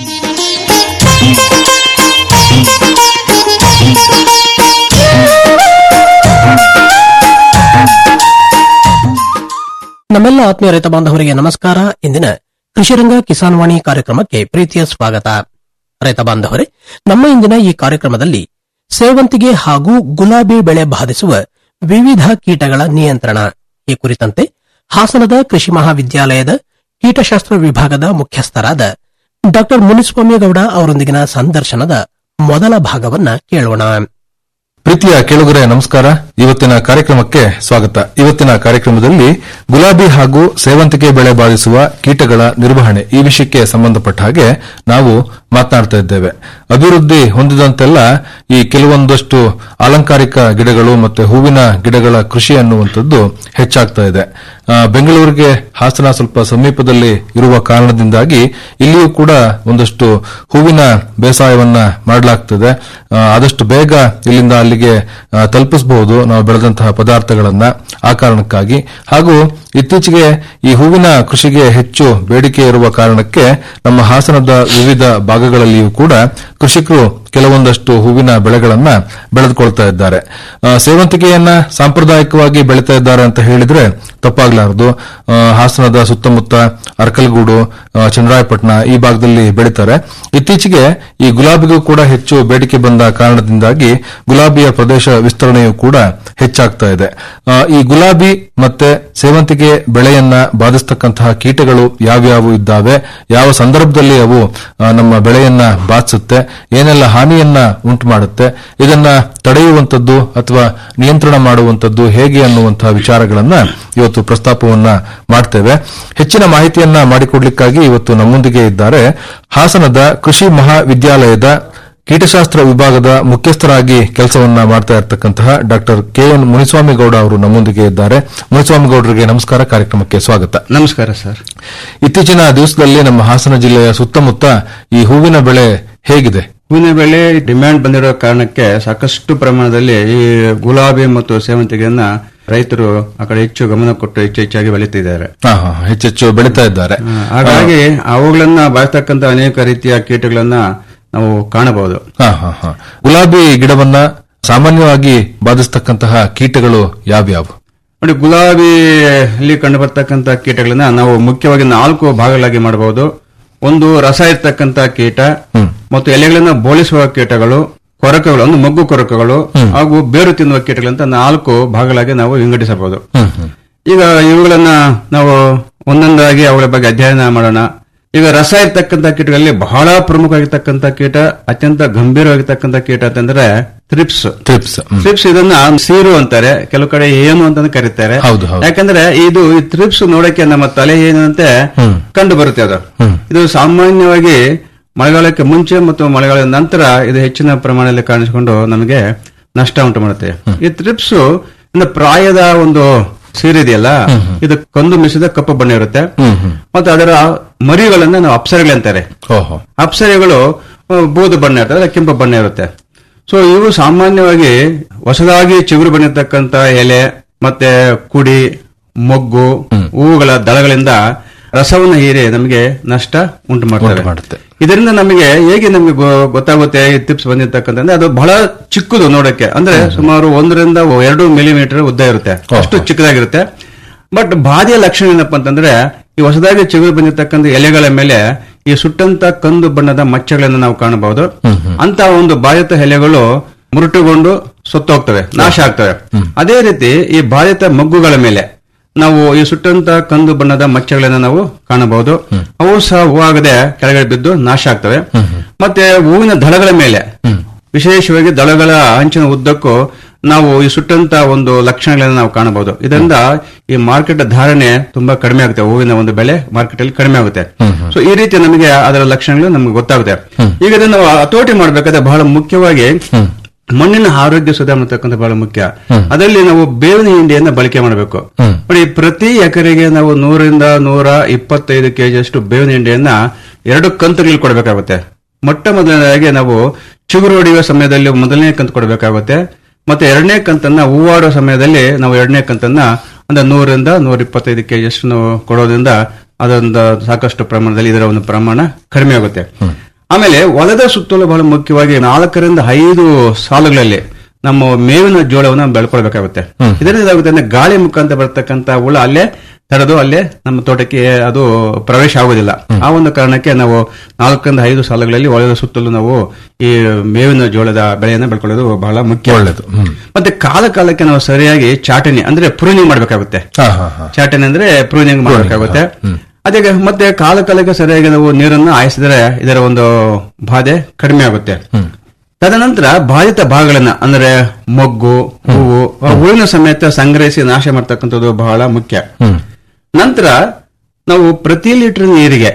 ನಮ್ಮೆಲ್ಲ ಆತ್ಮೀಯ ರೈತ ಬಾಂಧವರಿಗೆ ನಮಸ್ಕಾರ ಇಂದಿನ ಕೃಷಿರಂಗ ಕಿಸಾನ್ ವಾಣಿ ಕಾರ್ಯಕ್ರಮಕ್ಕೆ ಪ್ರೀತಿಯ ಸ್ವಾಗತ ರೈತ ಬಾಂಧವರೇ ನಮ್ಮ ಇಂದಿನ ಈ ಕಾರ್ಯಕ್ರಮದಲ್ಲಿ ಸೇವಂತಿಗೆ ಹಾಗೂ ಗುಲಾಬಿ ಬೆಳೆ ಬಾಧಿಸುವ ವಿವಿಧ ಕೀಟಗಳ ನಿಯಂತ್ರಣ ಈ ಕುರಿತಂತೆ ಹಾಸನದ ಕೃಷಿ ಮಹಾವಿದ್ಯಾಲಯದ ಕೀಟಶಾಸ್ತ್ರ ವಿಭಾಗದ ಮುಖ್ಯಸ್ಥರಾದ ಡಾ ಮುನಿಸ್ವಾಮಿಗೌಡ ಅವರೊಂದಿಗಿನ ಸಂದರ್ಶನದ ಮೊದಲ ಭಾಗವನ್ನ ಕೇಳೋಣ ಪ್ರೀತಿಯ ಕೇಳುಗರೆ ನಮಸ್ಕಾರ ಇವತ್ತಿನ ಕಾರ್ಯಕ್ರಮಕ್ಕೆ ಸ್ವಾಗತ ಇವತ್ತಿನ ಕಾರ್ಯಕ್ರಮದಲ್ಲಿ ಗುಲಾಬಿ ಹಾಗೂ ಸೇವಂತಿಗೆ ಬೆಳೆ ಬಾಧಿಸುವ ಕೀಟಗಳ ನಿರ್ವಹಣೆ ಈ ವಿಷಯಕ್ಕೆ ಸಂಬಂಧಪಟ್ಟ ಹಾಗೆ ನಾವು ಮಾತನಾಡ್ತಾ ಇದ್ದೇವೆ ಅಭಿವೃದ್ಧಿ ಹೊಂದಿದಂತೆಲ್ಲ ಈ ಕೆಲವೊಂದಷ್ಟು ಅಲಂಕಾರಿಕ ಗಿಡಗಳು ಮತ್ತೆ ಹೂವಿನ ಗಿಡಗಳ ಕೃಷಿ ಅನ್ನುವಂಥದ್ದು ಹೆಚ್ಚಾಗ್ತಾ ಇದೆ ಆ, ಬೆಂಗಳೂರಿಗೆ ಹಾಸನ ಸ್ವಲ್ಪ ಸಮೀಪದಲ್ಲಿ ಇರುವ ಕಾರಣದಿಂದಾಗಿ ಇಲ್ಲಿಯೂ ಕೂಡ ಒಂದಷ್ಟು ಹೂವಿನ ಬೇಸಾಯವನ್ನ ಮಾಡಲಾಗ್ತದೆ ಆ, ಆದಷ್ಟು ಬೇಗ ಇಲ್ಲಿಂದ ಅಲ್ಲಿಗೆ ಆ, ತಲುಪಿಸಬಹುದು ನಾವು ಬೆಳೆದಂತಹ ಪದಾರ್ಥಗಳನ್ನ ಆ ಕಾರಣಕ್ಕಾಗಿ ಹಾಗೂ ಇತ್ತೀಚೆಗೆ ಈ ಹೂವಿನ ಕೃಷಿಗೆ ಹೆಚ್ಚು ಬೇಡಿಕೆ ಇರುವ ಕಾರಣಕ್ಕೆ ನಮ್ಮ ಹಾಸನದ ವಿವಿಧ ಭಾಗಗಳಲ್ಲಿಯೂ ಕೂಡ ಕೃಷಿಕರು ಕೆಲವೊಂದಷ್ಟು ಹೂವಿನ ಬೆಳೆಗಳನ್ನ ಬೆಳೆದುಕೊಳ್ತಾ ಇದ್ದಾರೆ ಆ, ಸೇವಂತಿಗೆಯನ್ನ ಸಾಂಪ್ರದಾಯಿಕವಾಗಿ ಬೆಳೀತಾ ಇದ್ದಾರೆ ಅಂತ ಹೇಳಿದ್ರೆ ತಪ್ಪಾಗ್ಲಾರದು ಆ, ಹಾಸನದ ಸುತ್ತಮುತ್ತ ಅರ್ಕಲ್ಗೂಡು ಆ, ಚನ್ನರಾಯಪಟ್ಟಣ ಈ ಭಾಗದಲ್ಲಿ ಬೆಳೀತಾರೆ ಇತ್ತೀಚೆಗೆ ಈ ಗುಲಾಬಿಗೂ ಕೂಡ ಹೆಚ್ಚು ಬೇಡಿಕೆ ಬಂದ ಕಾರಣದಿಂದಾಗಿ ಗುಲಾಬಿಯ ಪ್ರದೇಶ ವಿಸ್ತರಣೆಯೂ ಕೂಡ ಹೆಚ್ಚಾಗ್ತಾ ಇದೆ ಆ, ಈ ಗುಲಾಬಿ ಮತ್ತೆ ಸೇವಂತಿಗೆ ಬೆಳೆಯನ್ನ ಬಾಧಿಸತಕ್ಕಂತಹ ಕೀಟಗಳು ಯಾವ್ಯಾವು ಇದ್ದಾವೆ ಯಾವ ಸಂದರ್ಭದಲ್ಲಿ ಅವು ಆ, ನಮ್ಮ ಬೆಳೆಯನ್ನ ಬಾಧಿಸುತ್ತೆ ಏನೆಲ್ಲ ಹಾನಿಯನ್ನ ಉಂಟು ಮಾಡುತ್ತೆ ಇದನ್ನ ತಡೆಯುವಂತದ್ದು ಅಥವಾ ನಿಯಂತ್ರಣ ಮಾಡುವಂತದ್ದು ಹೇಗೆ ಅನ್ನುವಂತಹ ವಿಚಾರಗಳನ್ನ ಇವತ್ತು ಪ್ರಸ್ತಾಪವನ್ನ ಮಾಡ್ತೇವೆ ಹೆಚ್ಚಿನ ಮಾಹಿತಿಯನ್ನ ಮಾಡಿಕೊಡ್ಲಿಕ್ಕಾಗಿ ಇವತ್ತು ನಮ್ಮೊಂದಿಗೆ ಇದ್ದಾರೆ ಹಾಸನದ ಕೃಷಿ ಮಹಾವಿದ್ಯಾಲಯದ ಕೀಟಶಾಸ್ತ್ರ ವಿಭಾಗದ ಮುಖ್ಯಸ್ಥರಾಗಿ ಕೆಲಸವನ್ನ ಮಾಡ್ತಾ ಇರತಕ್ಕಂತಹ ಡಾಕ್ಟರ್ ಕೆ ಎನ್ ಮುನಿಸ್ವಾಮಿಗೌಡ ಅವರು ನಮ್ಮೊಂದಿಗೆ ಇದ್ದಾರೆ ಮುನಿಸ್ವಾಮಿಗೌಡರಿಗೆ ನಮಸ್ಕಾರ ಕಾರ್ಯಕ್ರಮಕ್ಕೆ ಸ್ವಾಗತ ನಮಸ್ಕಾರ ಸರ್ ಇತ್ತೀಚಿನ ದಿವಸದಲ್ಲಿ ನಮ್ಮ ಹಾಸನ ಜಿಲ್ಲೆಯ ಸುತ್ತಮುತ್ತ ಈ ಹೂವಿನ ಬೆಳೆ ಹೇಗಿದೆ ಹೂವಿನ ಬೆಳೆ ಡಿಮ್ಯಾಂಡ್ ಬಂದಿರೋ ಕಾರಣಕ್ಕೆ ಸಾಕಷ್ಟು ಪ್ರಮಾಣದಲ್ಲಿ ಈ ಗುಲಾಬಿ ಮತ್ತು ಸೇವಂತಿಗೆಯನ್ನ ರೈತರು ಆ ಕಡೆ ಹೆಚ್ಚು ಗಮನ ಕೊಟ್ಟು ಹೆಚ್ಚು ಹೆಚ್ಚಾಗಿ ಬೆಳೀತಿದ್ದಾರೆ ಹಾ, ಹಾ, ಹೆಚ್ಚೆಚ್ಚು ಬೆಳೀತಾ ಇದ್ದಾರೆ ಹಾಗಾಗಿ ಅವುಗಳನ್ನ ಬಾಳ್ತಕ್ಕಂತ ಅನೇಕ ರೀತಿಯ ಕೀಟಗಳನ್ನ ನಾವು ಕಾಣಬಹುದು ಹಾ, ಹಾ, ಹಾ. ಗುಲಾಬಿ ಗಿಡವನ್ನ ಸಾಮಾನ್ಯವಾಗಿ ಬಾಧಿಸತಕ್ಕಂತಹ ಕೀಟಗಳು ಯಾವ್ಯಾವು ನೋಡಿ ಗುಲಾಬಿಯಲ್ಲಿ ಕಂಡು ಬರ್ತಕ್ಕಂತ ಕೀಟಗಳನ್ನ ನಾವು ಮುಖ್ಯವಾಗಿ ನಾಲ್ಕು ಭಾಗಗಳಾಗಿ ಮಾಡಬಹುದು ಒಂದು ರಸ ಇರ್ತಕ್ಕಂತ ಕೀಟ ಮತ್ತು ಎಲೆಗಳನ್ನ ಬೋಳಿಸುವ ಕೀಟಗಳು ಕೊರಕಗಳು ಒಂದು ಮಗ್ಗು ಕೊರಕಗಳು ಹಾಗೂ ಬೇರು ತಿನ್ನುವ ಕೀಟಗಳಂತ ನಾಲ್ಕು ಭಾಗಗಳಾಗಿ ನಾವು ವಿಂಗಡಿಸಬಹುದು ಈಗ ಇವುಗಳನ್ನ ನಾವು ಒಂದೊಂದಾಗಿ ಅವುಗಳ ಬಗ್ಗೆ ಅಧ್ಯಯನ ಮಾಡೋಣ ಈಗ ರಸ ಇರ್ತಕ್ಕಂಥ ಕೀಟಗಳಲ್ಲಿ ಬಹಳ ಪ್ರಮುಖವಾಗಿರ್ತಕ್ಕಂಥ ಕೀಟ ಅತ್ಯಂತ ಗಂಭೀರವಾಗಿರ್ತಕ್ಕಂಥ ಕೀಟ ಅಂತಂದ್ರೆ ಥ್ರಿಪ್ಸ್ ಥ್ರಿಪ್ಸ್ ಥ್ರಿಪ್ಸ್ ಇದನ್ನ ಸೀರು ಅಂತಾರೆ ಕೆಲವು ಕಡೆ ಏನು ಅಂತ ಕರೀತಾರೆ ಹೌದು, ಹೌದು. ಯಾಕಂದ್ರೆ ಇದು ಈ ಥ್ರಿಪ್ಸ್ ನೋಡಕ್ಕೆ ನಮ್ಮ ತಲೆ ಏನಂತೆ ಕಂಡು ಬರುತ್ತೆ ಅದು ಇದು ಸಾಮಾನ್ಯವಾಗಿ ಮಳೆಗಾಲಕ್ಕೆ ಮುಂಚೆ ಮತ್ತು ಮಳೆಗಾಲದ ನಂತರ ಇದು ಹೆಚ್ಚಿನ ಪ್ರಮಾಣದಲ್ಲಿ ಕಾಣಿಸಿಕೊಂಡು ನಮಗೆ ನಷ್ಟ ಉಂಟು ಮಾಡುತ್ತೆ ಈ ಥ್ರಿಪ್ಸ್ ಪ್ರಾಯದ ಒಂದು ಸೀರಿದೆಯಲ್ಲ ಇದು ಕಂದು ಮಿಶ್ರಿದ ಕಪ್ಪು ಬಣ್ಣ ಇರುತ್ತೆ ಮತ್ತು ಅದರ ಮರಿಗಳನ್ನ ನಾವು ಅಪ್ಸರೆಗಳಂತಾರೆ ಓಹೋ ಅಪ್ಸರೆಗಳು ಆ, ಬೂದು ಬಣ್ಣ ಇರ್ತದೆ ಅಲ್ಲ ಕೆಂಪು ಬಣ್ಣ ಇರುತ್ತೆ ಸೊ ಇವು ಸಾಮಾನ್ಯವಾಗಿ ಹೊಸದಾಗಿ ಚಿಗುರು ಬಂದಿರತಕ್ಕಂತ ಎಲೆ ಮತ್ತೆ ಕುಡಿ ಮೊಗ್ಗು ಹೂವುಗಳ ದಳಗಳಿಂದ ರಸವನ್ನು ಹೀರಿ ನಮಗೆ ನಷ್ಟ ಉಂಟು ಮಾಡ್ತವೆ ಇದರಿಂದ ನಮಗೆ ಹೇಗೆ ನಮಗೆ ಗೊ- ಗೊತ್ತಾಗುತ್ತೆ ಈ ಟಿಪ್ಸ್ ಬಂದಿರ್ತಕ್ಕಂಥದ್ದು ಅದು ಬಹಳ ಚಿಕ್ಕದು ನೋಡಕ್ಕೆ ಅಂದ್ರೆ ಸುಮಾರು ಒಂದರಿಂದ ಎರಡು ಮಿಲಿಮೀಟರ್ ಉದ್ದ ಇರುತ್ತೆ ಅಷ್ಟು ಚಿಕ್ಕದಾಗಿರುತ್ತೆ ಬಟ್ ಬಾಧೆಯ ಲಕ್ಷಣ ಏನಪ್ಪಾ ಅಂತಂದ್ರೆ ಈ ಹೊಸದಾಗಿ ಚಿಗುರು ಬಂದಿರತಕ್ಕಂಥ ಎಲೆಗಳ ಮೇಲೆ ಈ ಸುಟ್ಟಂತ ಕಂದು ಬಣ್ಣದ ಮಚ್ಚೆಗಳನ್ನು ನಾವು ಕಾಣಬಹುದು ಅಂತ ಒಂದು ಬಾಧಿತ ಎಲೆಗಳು ಮುರುಟುಗೊಂಡು ಸತ್ತೋಗ್ತವೆ ನಾಶ ಆಗ್ತವೆ ಅದೇ ರೀತಿ ಈ ಬಾಧಿತ ಮಗ್ಗುಗಳ ಮೇಲೆ ನಾವು ಈ ಸುಟ್ಟಂತ ಕಂದು ಬಣ್ಣದ ಮಚ್ಚೆಗಳನ್ನು ನಾವು ಕಾಣಬಹುದು ಅವು ಸಹ ಹೂವಾಗದೆ ಕೆಳಗಡೆ ಬಿದ್ದು ನಾಶ ಆಗ್ತವೆ ಮತ್ತೆ ಹೂವಿನ ದಳಗಳ ಮೇಲೆ ವಿಶೇಷವಾಗಿ ದಳಗಳ ಅಂಚಿನ ಉದ್ದಕ್ಕೂ ನಾವು ಈ ಸುಟ್ಟಂತ ಒಂದು ಲಕ್ಷಣಗಳನ್ನು ನಾವು ಕಾಣಬಹುದು ಇದರಿಂದ ಈ ಮಾರ್ಕೆಟ್ ಧಾರಣೆ ತುಂಬಾ ಕಡಿಮೆ ಆಗುತ್ತೆ ಹೂವಿನ ಒಂದು ಬೆಲೆ ಮಾರ್ಕೆಟ್ ಅಲ್ಲಿ ಕಡಿಮೆ ಆಗುತ್ತೆ ಸೊ ಈ ರೀತಿ ನಮಗೆ ಅದರ ಲಕ್ಷಣಗಳು ನಮ್ಗೆ ಗೊತ್ತಾಗುತ್ತೆ ಈಗ ಇದನ್ನು ನಾವು ಹತೋಟಿ ಮಾಡ್ಬೇಕಾದ್ರೆ ಬಹಳ ಮುಖ್ಯವಾಗಿ ಮಣ್ಣಿನ ಆರೋಗ್ಯ ಸುಧಾರಿಸತಕ್ಕಂಥ ಬಹಳ ಮುಖ್ಯ ಅದರಲ್ಲಿ ನಾವು ಬೇವಿನ ಹಿಂಡಿಯನ್ನ ಬಳಕೆ ಮಾಡಬೇಕು ನೋಡಿ ಪ್ರತಿ ಎಕರೆಗೆ ನಾವು ನೂರಿಂದ ನೂರ ಇಪ್ಪತ್ತೈದು ಕೆಜಿ ಅಷ್ಟು ಬೇವಿನ ಹಿಂಡಿಯನ್ನ ಎರಡು ಕಂತುಗಳಲ್ಲಿ ಕೊಡಬೇಕಾಗುತ್ತೆ ಮೊಟ್ಟ ಮೊದಲನೇದಾಗಿ ನಾವು ಚಿಗುರು ಹೊಡೆಯುವ ಸಮಯದಲ್ಲಿ ಮೊದಲನೇ ಕಂತು ಕೊಡಬೇಕಾಗುತ್ತೆ ಮತ್ತೆ ಎರಡನೇ ಕಂತನ್ನ ಹೂವಾಡೋ ಸಮಯದಲ್ಲಿ ನಾವು ಎರಡನೇ ಕಂತನ್ನ ಒಂದು ನೂರಿಂದ ನೂರ ಇಪ್ಪತ್ತೈದು ಕೆಜಿ ಅಷ್ಟು ನಾವು ಕೊಡೋದ್ರಿಂದ ಅದೊಂದು ಸಾಕಷ್ಟು ಪ್ರಮಾಣದಲ್ಲಿ ಇದರ ಒಂದು ಪ್ರಮಾಣ ಕಡಿಮೆ ಆಗುತ್ತೆ ಆಮೇಲೆ ಹೊಲದ ಸುತ್ತಲೂ ಬಹಳ ಮುಖ್ಯವಾಗಿ ನಾಲ್ಕರಿಂದ ಐದು ಸಾಲುಗಳಲ್ಲಿ ನಮ್ಮ ಮೇವಿನ ಜೋಳವನ್ನು ಬೆಳ್ಕೊಳ್ಬೇಕಾಗುತ್ತೆ ಇದರಿಂದ ಏನಾಗುತ್ತೆ ಅಂದ್ರೆ ಗಾಳಿ ಮುಖಾಂತರ ಬರ್ತಕ್ಕಂತ ಹುಳ ಅಲ್ಲೇ ತಡೆದು ಅಲ್ಲೇ ನಮ್ಮ ತೋಟಕ್ಕೆ ಅದು ಪ್ರವೇಶ ಆಗುದಿಲ್ಲ ಆ ಒಂದು ಕಾರಣಕ್ಕೆ ನಾವು ನಾಲ್ಕರಿಂದ ಐದು ಸಾಲುಗಳಲ್ಲಿ ಹೊಲದ ಸುತ್ತಲೂ ನಾವು ಈ ಮೇವಿನ ಜೋಳದ ಬೆಳೆಯನ್ನ ಬೆಳ್ಕೊಳ್ಳೋದು ಬಹಳ ಮುಖ್ಯ ಒಳ್ಳೇದು ಹ್ಮ್. ಮತ್ತೆ ಕಾಲ ಕಾಲಕ್ಕೆ ನಾವು ಸರಿಯಾಗಿ ಚಾಟನಿ ಅಂದ್ರೆ ಪ್ರೂನಿಂಗ್ ಮಾಡ್ಬೇಕಾಗುತ್ತೆ ಹಾ, ಹಾ, ಹಾ. ಚಾಟನಿ ಅಂದ್ರೆ ಪ್ರೂನಿಂಗ್ ಮಾಡಬೇಕಾಗುತ್ತೆ ಅದೇ ಮತ್ತೆ ಕಾಲ ಕಾಲಕ್ಕೆ ಸರಿಯಾಗಿ ನಾವು ನೀರನ್ನು ಹಾಯಿಸಿದ್ರೆ ಇದರ ಒಂದು ಬಾಧೆ ಕಡಿಮೆ ಆಗುತ್ತೆ ತದನಂತರ ಬಾಧಿತ ಭಾಗಗಳನ್ನ ಅಂದ್ರೆ ಮೊಗ್ಗು ಹೂವು ಆ ಹೂವಿನ ಸಮೇತ ಸಂಗ್ರಹಿಸಿ ನಾಶ ಮಾಡ್ತಕ್ಕಂಥದ್ದು ಬಹಳ ಮುಖ್ಯ ನಂತರ ನಾವು ಪ್ರತಿ ಲೀಟರ್ ನೀರಿಗೆ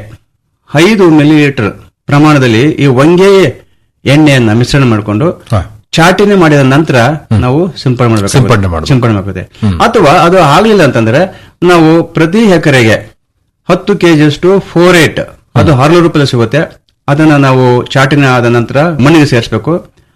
ಐದು ಮಿಲಿ ಲೀಟರ್ ಪ್ರಮಾಣದಲ್ಲಿ ಈ ಹೊಂಗೆ ಎಣ್ಣೆಯನ್ನ ಮಿಶ್ರಣ ಮಾಡಿಕೊಂಡು ಚಾಟಿನಿ ಮಾಡಿದ ನಂತರ ನಾವು ಸಿಂಪಡಣೆ ಮಾಡಬೇಕು ಸಿಂಪಡಣೆ ಮಾಡ್ಬೇಕು. ಸಿಂಪಡಣೆ ಮಾಡಬೇಕು ಅಥವಾ ಅದು ಆಗ್ಲಿಲ್ಲ ಅಂತಂದ್ರೆ ನಾವು ಪ್ರತಿ ಎಕರೆಗೆ ಹತ್ತು ಕೆಜಿಯಷ್ಟು ಫೋರೇಟ್ ಅದು ಹರಳು ರೂಪದಲ್ಲಿ ಸಿಗುತ್ತೆ ಅದನ್ನ ನಾವು ಚಾಟಿನ ಆದ ನಂತರ ಮಣ್ಣಿಗೆ ಸೇರಿಸಬೇಕು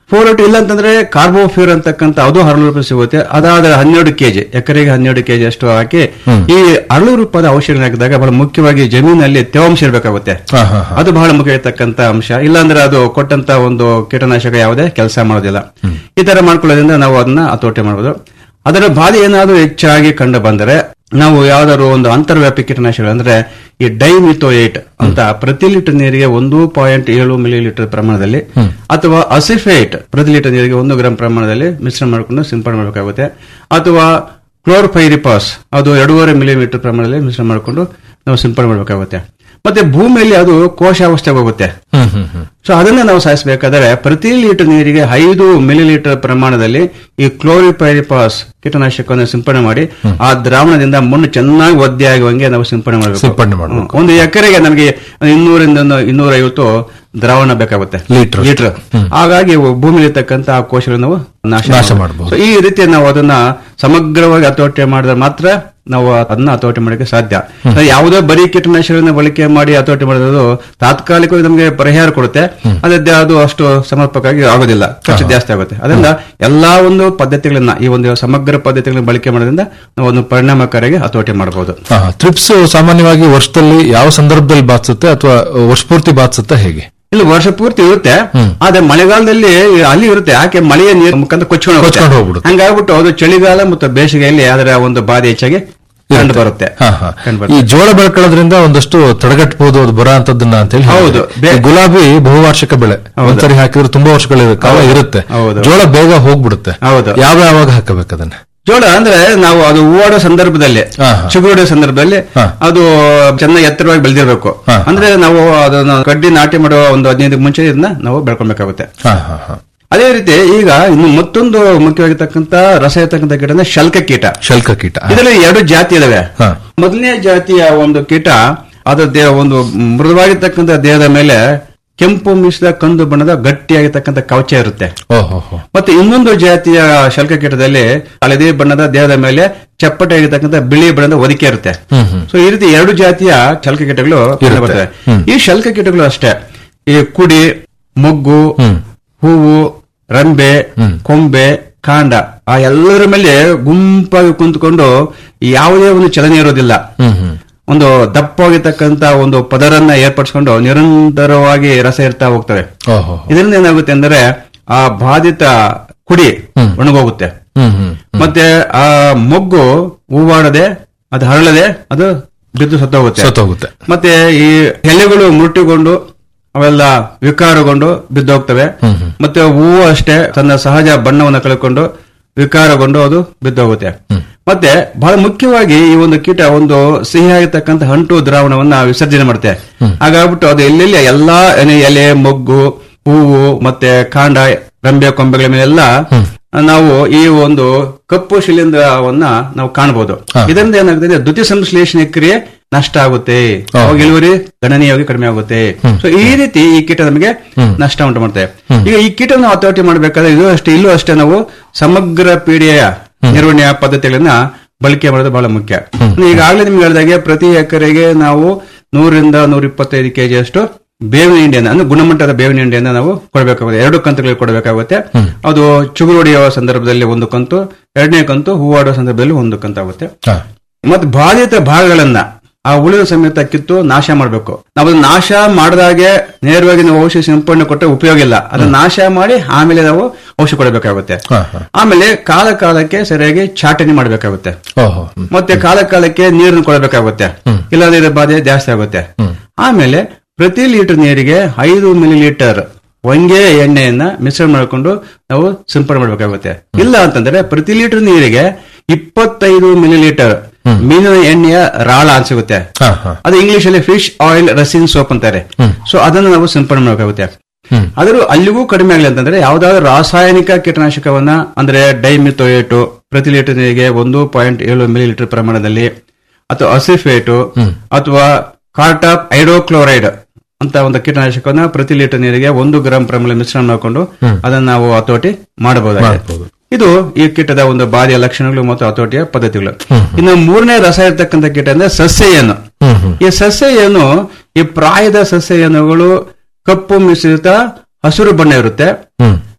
ಫೋರ್ ಇಲ್ಲ ಅಂತಂದ್ರೆ ಕಾರ್ಬೋಫ್ಯೂರ್ ಅಂತಕ್ಕಂಥ ಅದು ಹರಳು ರೂಪಾಯಿ ಸಿಗುತ್ತೆ ಅದಾದ್ರೆ ಹನ್ನೆರಡು ಕೆಜಿ ಎಕರೆಗೆ ಹನ್ನೆರಡು ಕೆಜಿ ಅಷ್ಟು ಹಾಕಿ ಈ ಹರಳು ರೂಪದ ಔಷಧಿ ಹಾಕಿದಾಗ ಬಹಳ ಮುಖ್ಯವಾಗಿ ಜಮೀನಲ್ಲಿ ತೇವಾಂಶ ಇರಬೇಕಾಗುತ್ತೆ ಹಾ, ಹಾ, ಹಾ. ಅದು ಬಹಳ ಮುಖ್ಯ ಇರತಕ್ಕಂತ ಅಂಶ ಇಲ್ಲಾಂದ್ರೆ ಅದು ಕೊಟ್ಟಂತ ಒಂದು ಕೀಟನಾಶಕ ಯಾವುದೇ ಕೆಲಸ ಮಾಡೋದಿಲ್ಲ ಈ ತರ ಮಾಡ್ಕೊಳ್ಳೋದ್ರಿಂದ ನಾವು ಅದನ್ನ ಹತೋಟಿ ಮಾಡಬಹುದು ಅದರ ಬಾಧೆ ಏನಾದರೂ ಹೆಚ್ಚಾಗಿ ಕಂಡು ಬಂದರೆ ನಾವು ಯಾವ್ದಾದ್ರು ಒಂದು ಅಂತರ್ವ್ಯಾಪಿ ಕೀಟನಾಶಕಗಳು ಅಂದ್ರೆ ಈ ಡೈಮಿಥೋಯೇಟ್ ಅಂತ ಪ್ರತಿ ಲೀಟರ್ ನೀರಿಗೆ ಒಂದು ಪಾಯಿಂಟ್ ಏಳು ಮಿಲಿ ಲೀಟರ್ ಪ್ರಮಾಣದಲ್ಲಿ ಅಥವಾ ಅಸಿಫೇಟ್ ಪ್ರತಿ ಲೀಟರ್ ನೀರಿಗೆ ಒಂದು ಗ್ರಾಂ ಪ್ರಮಾಣದಲ್ಲಿ ಮಿಶ್ರಣ ಮಾಡಿಕೊಂಡು ಸಿಂಪಡಣೆ ಮಾಡಬೇಕಾಗುತ್ತೆ ಅಥವಾ ಕ್ಲೋರ್ಫೈರಿಪಾಸ್ ಅದು ಎರಡೂವರೆ ಮಿಲಿಮೀಟರ್ ಪ್ರಮಾಣದಲ್ಲಿ ಮಿಶ್ರಣ ಮಾಡಿಕೊಂಡು ನಾವು ಸಿಂಪಡಣೆ ಮಾಡಬೇಕಾಗುತ್ತೆ ಮತ್ತೆ ಭೂಮಿಯಲ್ಲಿ ಅದು ಕೋಶಾವಸ್ಥೆಗೆ ಹೋಗುತ್ತೆ ಹ್ಮ್ ಹ್ಮ್ ಹ್ಮ್ ಸೊ ಅದನ್ನ ನಾವು ಸಾಯಿಸಬೇಕಾದ್ರೆ ಪ್ರತಿ ಲೀಟರ್ ನೀರಿಗೆ ಐದು ಮಿಲಿ ಲೀಟರ್ ಪ್ರಮಾಣದಲ್ಲಿ ಈ ಕ್ಲೋರಿಪೈರಿಪಾಸ್ ಕೀಟನಾಶಕವನ್ನು ಸಿಂಪಡಣೆ ಮಾಡಿ ಆ ದ್ರಾವಣದಿಂದ ಮಣ್ಣು ಚೆನ್ನಾಗಿ ಒದ್ದೆ ಆಗುವಂಗೆ ನಾವು ಸಿಂಪಡಣೆ ಮಾಡಬೇಕು ಸಿಂಪಡಣೆ ಮಾಡ್ಬೇಕು. ಒಂದು ಎಕರೆಗೆ ನಮಗೆ ಇನ್ನೂರಿಂದ ಇನ್ನೂರ ಐವತ್ತು ದ್ರಾವಣ ಬೇಕಾಗುತ್ತೆ ಲೀಟರ್. ಲೀಟರ್ ಹಾಗಾಗಿ ಭೂಮಿಲಿರ್ತಕ್ಕಂಥ ಆ ಕೋಶಗಳನ್ನು ನಾವು ನಾಶ ನಾಶ ಮಾಡ್ಬೋದು. ಮಾಡ್ಬೋದು. So, ಈ ರೀತಿ ನಾವು ಅದನ್ನ ಸಮಗ್ರವಾಗಿ ಹತೋಟಿ ಮಾಡಿದ್ರೆ ಮಾತ್ರ ನಾವು ಅದನ್ನ ಹತೋಟಿ ಮಾಡಕ್ಕೆ ಸಾಧ್ಯ So, ಯಾವುದೋ ಬರೀ ಕೀಟನಾಶಕಗಳನ್ನ ಬಳಕೆ ಮಾಡಿ ಹತೋಟಿ ಮಾಡೋದು ತಾತ್ಕಾಲಿಕವಾಗಿ ನಮಗೆ ಪರಿಹಾರ ಕೊಡುತ್ತೆ ಅದೇ ಅದು ಅಷ್ಟು ಸಮರ್ಪಕವಾಗಿ ಆಗೋದಿಲ್ಲ ಖರ್ಚು ಜಾಸ್ತಿ ಆಗುತ್ತೆ ಅದರಿಂದ ಎಲ್ಲಾ ಒಂದು ಪದ್ಧತಿಗಳನ್ನ ಈ ಒಂದು ಸಮಗ್ರ ಪದ್ಧತಿಗಳನ್ನ ಬಳಕೆ ಮಾಡೋದ್ರಿಂದ ನಾವು ಒಂದು ಪರಿಣಾಮಕಾರಿಯಾಗಿ ಹತೋಟಿ ಮಾಡಬಹುದು ಟ್ರಿಪ್ಸ್ ಸಾಮಾನ್ಯವಾಗಿ ವರ್ಷದಲ್ಲಿ ಯಾವ ಸಂದರ್ಭದಲ್ಲಿ ಬಾಧಿಸುತ್ತೆ ಅಥವಾ ವರ್ಷಪೂರ್ತಿ ಬಾಧಿಸುತ್ತೆ ಹೇಗೆ ಇಲ್ಲಿ ವರ್ಷ ಪೂರ್ತಿ ಇರುತ್ತೆ ಆದ್ರೆ ಮಳೆಗಾಲದಲ್ಲಿ ಅಲ್ಲಿ ಇರುತ್ತೆ ಯಾಕೆ ಮಳೆಯ ನೀರು ಮುಖಾಂತರ ಕೊಚ್ಕೊಂಡು ಕೊಚ್ಕೊಂಡು ಹೋಗುತ್ತೆ ಹೋಗ್ಬಿಡುತ್ತೆ. ಹಂಗಾಗ್ಬಿಟ್ಟು ಅದು ಚಳಿಗಾಲ ಮತ್ತು ಬೇಸಿಗೆಯಲ್ಲಿ ಅದರ ಒಂದು ಬಾಧೆ ಹೆಚ್ಚಾಗಿ ಕಂಡು ಬರುತ್ತೆ ಹಾ, ಹಾ. ಕಂಡು ಈ ಬರುತ್ತೆ ಜೋಳ ಬೆಳ್ಕೊಳ್ಳೋದ್ರಿಂದ ಒಂದಷ್ಟು ತಡೆಗಟ್ಟಬಹುದು ಅದು ಬರೋ ಅಂತದನ್ನ ಅಂತ ಹೇಳಿ ಹೌದು. ಈ ಗುಲಾಬಿ ಬಹುವಾರ್ಷಿಕ ಬೆಳೆ ಒಂದ್ಸರಿ ಹಾಕಿದ್ರೆ ತುಂಬಾ ವರ್ಷಗಳ ಕಾಲ ಹೌದು. ಇರುತ್ತೆ ಹೌದು. ಜೋಳ ಬೇಗ ಹೋಗ್ಬಿಡುತ್ತೆ ಹೌದು. ಯಾವ ಯಾವಾಗ ಹಾಕಬೇಕು ಅದನ್ನ ಜೋಳ ಅಂದ್ರೆ ನಾವು ಅದು ಹೂವಾಡೋ ಸಂದರ್ಭದಲ್ಲಿ ಚಿಗುರೊಡೆಯೋ ಸಂದರ್ಭದಲ್ಲಿ ಅದು ಚೆನ್ನಾಗಿ ಎತ್ತರವಾಗಿ ಬೆಳೆದಿರಬೇಕು ಅಂದ್ರೆ ನಾವು ಅದನ್ನ ಕಡ್ಡಿ ನಾಟಿ ಮಾಡುವ ಒಂದು ಹದಿನೈದು ಮುಂಚೆ ಇದನ್ನ ನಾವು ಬೆಳ್ಕೊಬೇಕಾಗುತ್ತೆ ಹಾ, ಹಾ, ಹಾ. ಅದೇ ರೀತಿ ಈಗ ಇನ್ನು ಮತ್ತೊಂದು ಮುಖ್ಯವಾಗಿರ್ತಕ್ಕಂಥ ರಸ ಇರ್ತಕ್ಕಂಥ ಕೀಟ ಅಂದ್ರೆ ಶಲ್ಕ ಕೀಟ ಶಲ್ಕ ಕೀಟ ಇದರಲ್ಲಿ ಎರಡು ಜಾತಿ ಇದಾವೆ ಹಾ. ಮೊದಲನೇ ಜಾತಿಯ ಒಂದು ಕೀಟ ಅದರ ದೇಹ ಒಂದು ಮೃದುವಾಗಿರ್ತಕ್ಕಂಥ ದೇಹದ ಮೇಲೆ ಕೆಂಪು ಮಿಶ್ರಿದ ಕಂದು ಬಣ್ಣದ ಗಟ್ಟಿಯಾಗಿರ್ತಕ್ಕಂಥ ಕವಚ ಇರುತ್ತೆ ಓಹೋ ಹೋ. ಮತ್ತೆ ಇನ್ನೊಂದು ಜಾತಿಯ ಶಲ್ಕ ಕೀಟದಲ್ಲಿ ಹಳದಿ ಬಣ್ಣದ ದೇಹದ ಮೇಲೆ ಚಪ್ಪಟೆ ಆಗಿರ್ತಕ್ಕಂಥ ಬಿಳಿ ಬಣ್ಣದ ಹೊದಿಕೆ ಇರುತ್ತೆ ಹ್ಮ್, ಹ್ಮ್. ಸೊ ಈ ರೀತಿ ಎರಡು ಜಾತಿಯ ಶಲ್ಕ ಕೀಟಗಳು ಕಂಡು ಬರ್ತವೆ ಹ್ಮ್. ಈ ಶಲ್ಕ ಕೀಟಗಳು ಅಷ್ಟೇ ಈ ಕುಡಿ ಮೊಗ್ಗು ಹೂವು ರಂಬೆ ಕೊಂಬೆ ಕಾಂಡ ಆ ಎಲ್ಲರ ಮೇಲೆ ಗುಂಪಾಗಿ ಕುಂತ್ಕೊಂಡು ಯಾವುದೇ ಒಂದು ಚಲನೆ ಇರೋದಿಲ್ಲ ಹ್ಮ್, ಹ್ಮ್. ಒಂದು ದಪ್ಪವಾಗಿರ್ತಕ್ಕಂತ ಒಂದು ಪದರನ್ನ ಏರ್ಪಡಿಸ್ಕೊಂಡು ನಿರಂತರವಾಗಿ ರಸ ಇರ್ತಾ ಹೋಗ್ತವೆ ಓಹೋ ಇದರಿಂದ ಏನಾಗುತ್ತೆ ಅಂದ್ರೆ ಆ ಬಾಧಿತ ಕುಡಿ ಒಣಗೋಗುತ್ತೆ ಹ್ಮ್, ಹ್ಮ್. ಮತ್ತೆ ಆ ಮೊಗ್ಗು ಹೂವಾಡದೆ ಅದು ಹರಳದೆ ಅದು ಬಿದ್ದು ಸತ್ತೋಗುತ್ತೆ ಸತ್ತೋಗುತ್ತೆ. ಮತ್ತೆ ಈ ಎಲೆಗಳು ಮುರುಟಿಕೊಂಡು ಅವೆಲ್ಲ ವಿಕಾರಗೊಂಡು ಬಿದ್ದೋಗ್ತವೆ ಮತ್ತೆ ಹೂವು ಅಷ್ಟೇ ತನ್ನ ಸಹಜ ಬಣ್ಣವನ್ನು ಕಳ್ಕೊಂಡು ವಿಕಾರಗೊಂಡು ಅದು ಬಿದ್ದೋಗುತ್ತೆ ಮತ್ತೆ ಬಹಳ ಮುಖ್ಯವಾಗಿ ಈ ಒಂದು ಕೀಟ ಒಂದು ಸಿಹಿಯಾಗಿರ್ತಕ್ಕಂಥ ಅಂಟು ದ್ರಾವಣವನ್ನ ವಿಸರ್ಜನೆ ಮಾಡುತ್ತೆ ಹಾಗಾಗ್ಬಿಟ್ಟು ಅದು ಎಲ್ಲೆಲ್ಲಿ ಎಲ್ಲಾ ಎಲೆ- ಎಲೆ ಮೊಗ್ಗು ಹೂವು ಮತ್ತೆ ಕಾಂಡ ರಂಬೆ ಕೊಂಬೆಗಳ ಮೇಲೆಲ್ಲ ನಾವು ಈ ಒಂದು ಕಪ್ಪು ಶಿಲೀಂಧ್ರವನ್ನ ನಾವು ಕಾಣಬಹುದು ಇದರಿಂದ ಏನಾಗುತ್ತೆ ದ್ಯುತಿ ಸಂಶ್ಲೇಷಣೆ ಕ್ರಿಯೆ ನಷ್ಟ ಆಗುತ್ತೆ ಅವಾಗ ಇಳುವರಿ ಗಣನೀಯವಾಗಿ ಕಡಿಮೆ ಆಗುತ್ತೆ ಸೊ ಈ ರೀತಿ ಈ ಕೀಟ ನಮಗೆ ನಷ್ಟ ಉಂಟು ಮಾಡುತ್ತೆ ಈಗ ಈ ಕೀಟವನ್ನು ಹತೋಟಿ ಮಾಡಬೇಕಾದ್ರೆ ಇದು ಅಷ್ಟೇ ಇಲ್ಲೂ ಅಷ್ಟೇ ನಾವು ಸಮಗ್ರ ಪೀಡೆಯ ನಿರ್ವಹಣೆಯ ಪದ್ಧತಿಗಳನ್ನ ಬಳಕೆ ಮಾಡೋದು ಬಹಳ ಮುಖ್ಯ ಈಗಾಗಲೇ ನಿಮ್ಗೆ ಹೇಳಿದಾಗೆ ಪ್ರತಿ ಎಕರೆಗೆ ನಾವು ನೂರಿಂದ ನೂರ ಇಪ್ಪತ್ತೈದು ಕೆಜಿ ಅಷ್ಟು ಬೇವಿನ ಹಿಂಡಿಯನ್ನ ಅಂದ್ರೆ ಗುಣಮಟ್ಟದ ಬೇವಿನ ಹಿಂಡಿಯನ್ನ ನಾವು ಕೊಡಬೇಕಾಗುತ್ತೆ ಎರಡು ಕಂತುಗಳಿಗೆ ಕೊಡಬೇಕಾಗುತ್ತೆ ಅದು ಚುಗುರು ಹೊಡೆಯುವ ಸಂದರ್ಭದಲ್ಲಿ ಒಂದು ಕಂತು ಎರಡನೇ ಕಂತು ಹೂವಾಡುವ ಸಂದರ್ಭದಲ್ಲಿ ಒಂದು ಕಂತಾಗುತ್ತೆ ಮತ್ತೆ ಬಾಧಿತ ಭಾಗಗಳನ್ನ ಆ ಉಳಿದ ಸಮೇತ ಕಿತ್ತು ನಾಶ ಮಾಡಬೇಕು ನಾವು ಅದನ್ನ ನಾಶ ಮಾಡದಾಗೆ ನೇರವಾಗಿ ನಾವು ಔಷಧಿ ಸಿಂಪಡಣೆ ಕೊಟ್ಟರೆ ಉಪಯೋಗ ಇಲ್ಲ ಅದನ್ನ ನಾಶ ಮಾಡಿ ಆಮೇಲೆ ನಾವು ಔಷಧಿ ಕೊಡಬೇಕಾಗುತ್ತೆ ಆಮೇಲೆ ಕಾಲ ಕಾಲಕ್ಕೆ ಸರಿಯಾಗಿ ಚಾಟಣಿ ಮಾಡಬೇಕಾಗುತ್ತೆ ಓಹೋ ಮತ್ತೆ ಕಾಲ ಕಾಲಕ್ಕೆ ನೀರನ್ನು ಕೊಡಬೇಕಾಗುತ್ತೆ ಇಲ್ಲಾಂದ್ರೆ ಇದರ ಬಾಧೆ ಜಾಸ್ತಿ ಆಗುತ್ತೆ ಆಮೇಲೆ ಪ್ರತಿ ಲೀಟರ್ ನೀರಿಗೆ ಐದು ಮಿಲಿ ಲೀಟರ್ ಒಂಗೆ ಎಣ್ಣೆಯನ್ನ ಮಿಶ್ರಣ ಮಾಡಿಕೊಂಡು ನಾವು ಸಿಂಪಡಣೆ ಮಾಡಬೇಕಾಗುತ್ತೆ ಇಲ್ಲ ಅಂತಂದ್ರೆ ಪ್ರತಿ ಲೀಟರ್ ನೀರಿಗೆ ಇಪ್ಪತ್ತೈದು ಮಿಲಿ ಲೀಟರ್ ಮೀನಿನ ಎಣ್ಣೆಯ ರಾಳ ಅಂತ ಸಿಗುತ್ತೆ ಅದು ಇಂಗ್ಲಿಷ್ ಅಲ್ಲಿ ಫಿಶ್ ಆಯಿಲ್ ರಸಿನ್ ಸೋಪ್ ಅಂತಾರೆ ಸೊ ಅದನ್ನು ನಾವು ಸಿಂಪಡಣೆ ಮಾಡಬೇಕಾಗುತ್ತೆ ಆದರೂ ಅಲ್ಲಿಗೂ ಕಡಿಮೆ ಆಗಲಿ ಅಂತಂದ್ರೆ ಯಾವ್ದಾದ್ರು ರಾಸಾಯನಿಕ ಕೀಟನಾಶಕವನ್ನ ಅಂದ್ರೆ ಡೈಮಿಥೋಯೇಟು ಪ್ರತಿ ಲೀಟರ್ ನೀರಿಗೆ ಒಂದು ಪಾಯಿಂಟ್ ಏಳು ಮಿಲಿ ಲೀಟರ್ ಪ್ರಮಾಣದಲ್ಲಿ ಅಥವಾ ಅಸಿಫೇಟು ಅಥವಾ ಕಾರ್ಟಾಪ್ ಐಡೋಕ್ಲೋರೈಡ್ ಅಂತ ಒಂದು ಕೀಟನಾಶಕವನ್ನ ಪ್ರತಿ ಲೀಟರ್ ನೀರಿಗೆ ಒಂದು ಗ್ರಾಂ ಪ್ರಮಾಣ ಮಿಶ್ರಣ ಮಾಡಿಕೊಂಡು ಅದನ್ನ ನಾವು ಹತೋಟಿ ಮಾಡಬಹುದಾಗಿದೆ ಇದು ಈ ಕೀಟದ ಒಂದು ಬಾಧೆಯ ಲಕ್ಷಣಗಳು ಮತ್ತು ಹತೋಟಿಯ ಪದ್ಧತಿಗಳು ಇನ್ನು ಮೂರನೇ ರಸ ಇರ್ತಕ್ಕಂಥ ಕೀಟ ಅಂದ್ರೆ ಸಸ್ಯ ಏನು ಈ ಸಸ್ಯ ಏನು ಈ ಪ್ರಾಯದ ಸಸ್ಯ ಏನುಗಳು ಕಪ್ಪು ಮಿಶ್ರಿತ ಹಸಿರು ಬಣ್ಣ ಇರುತ್ತೆ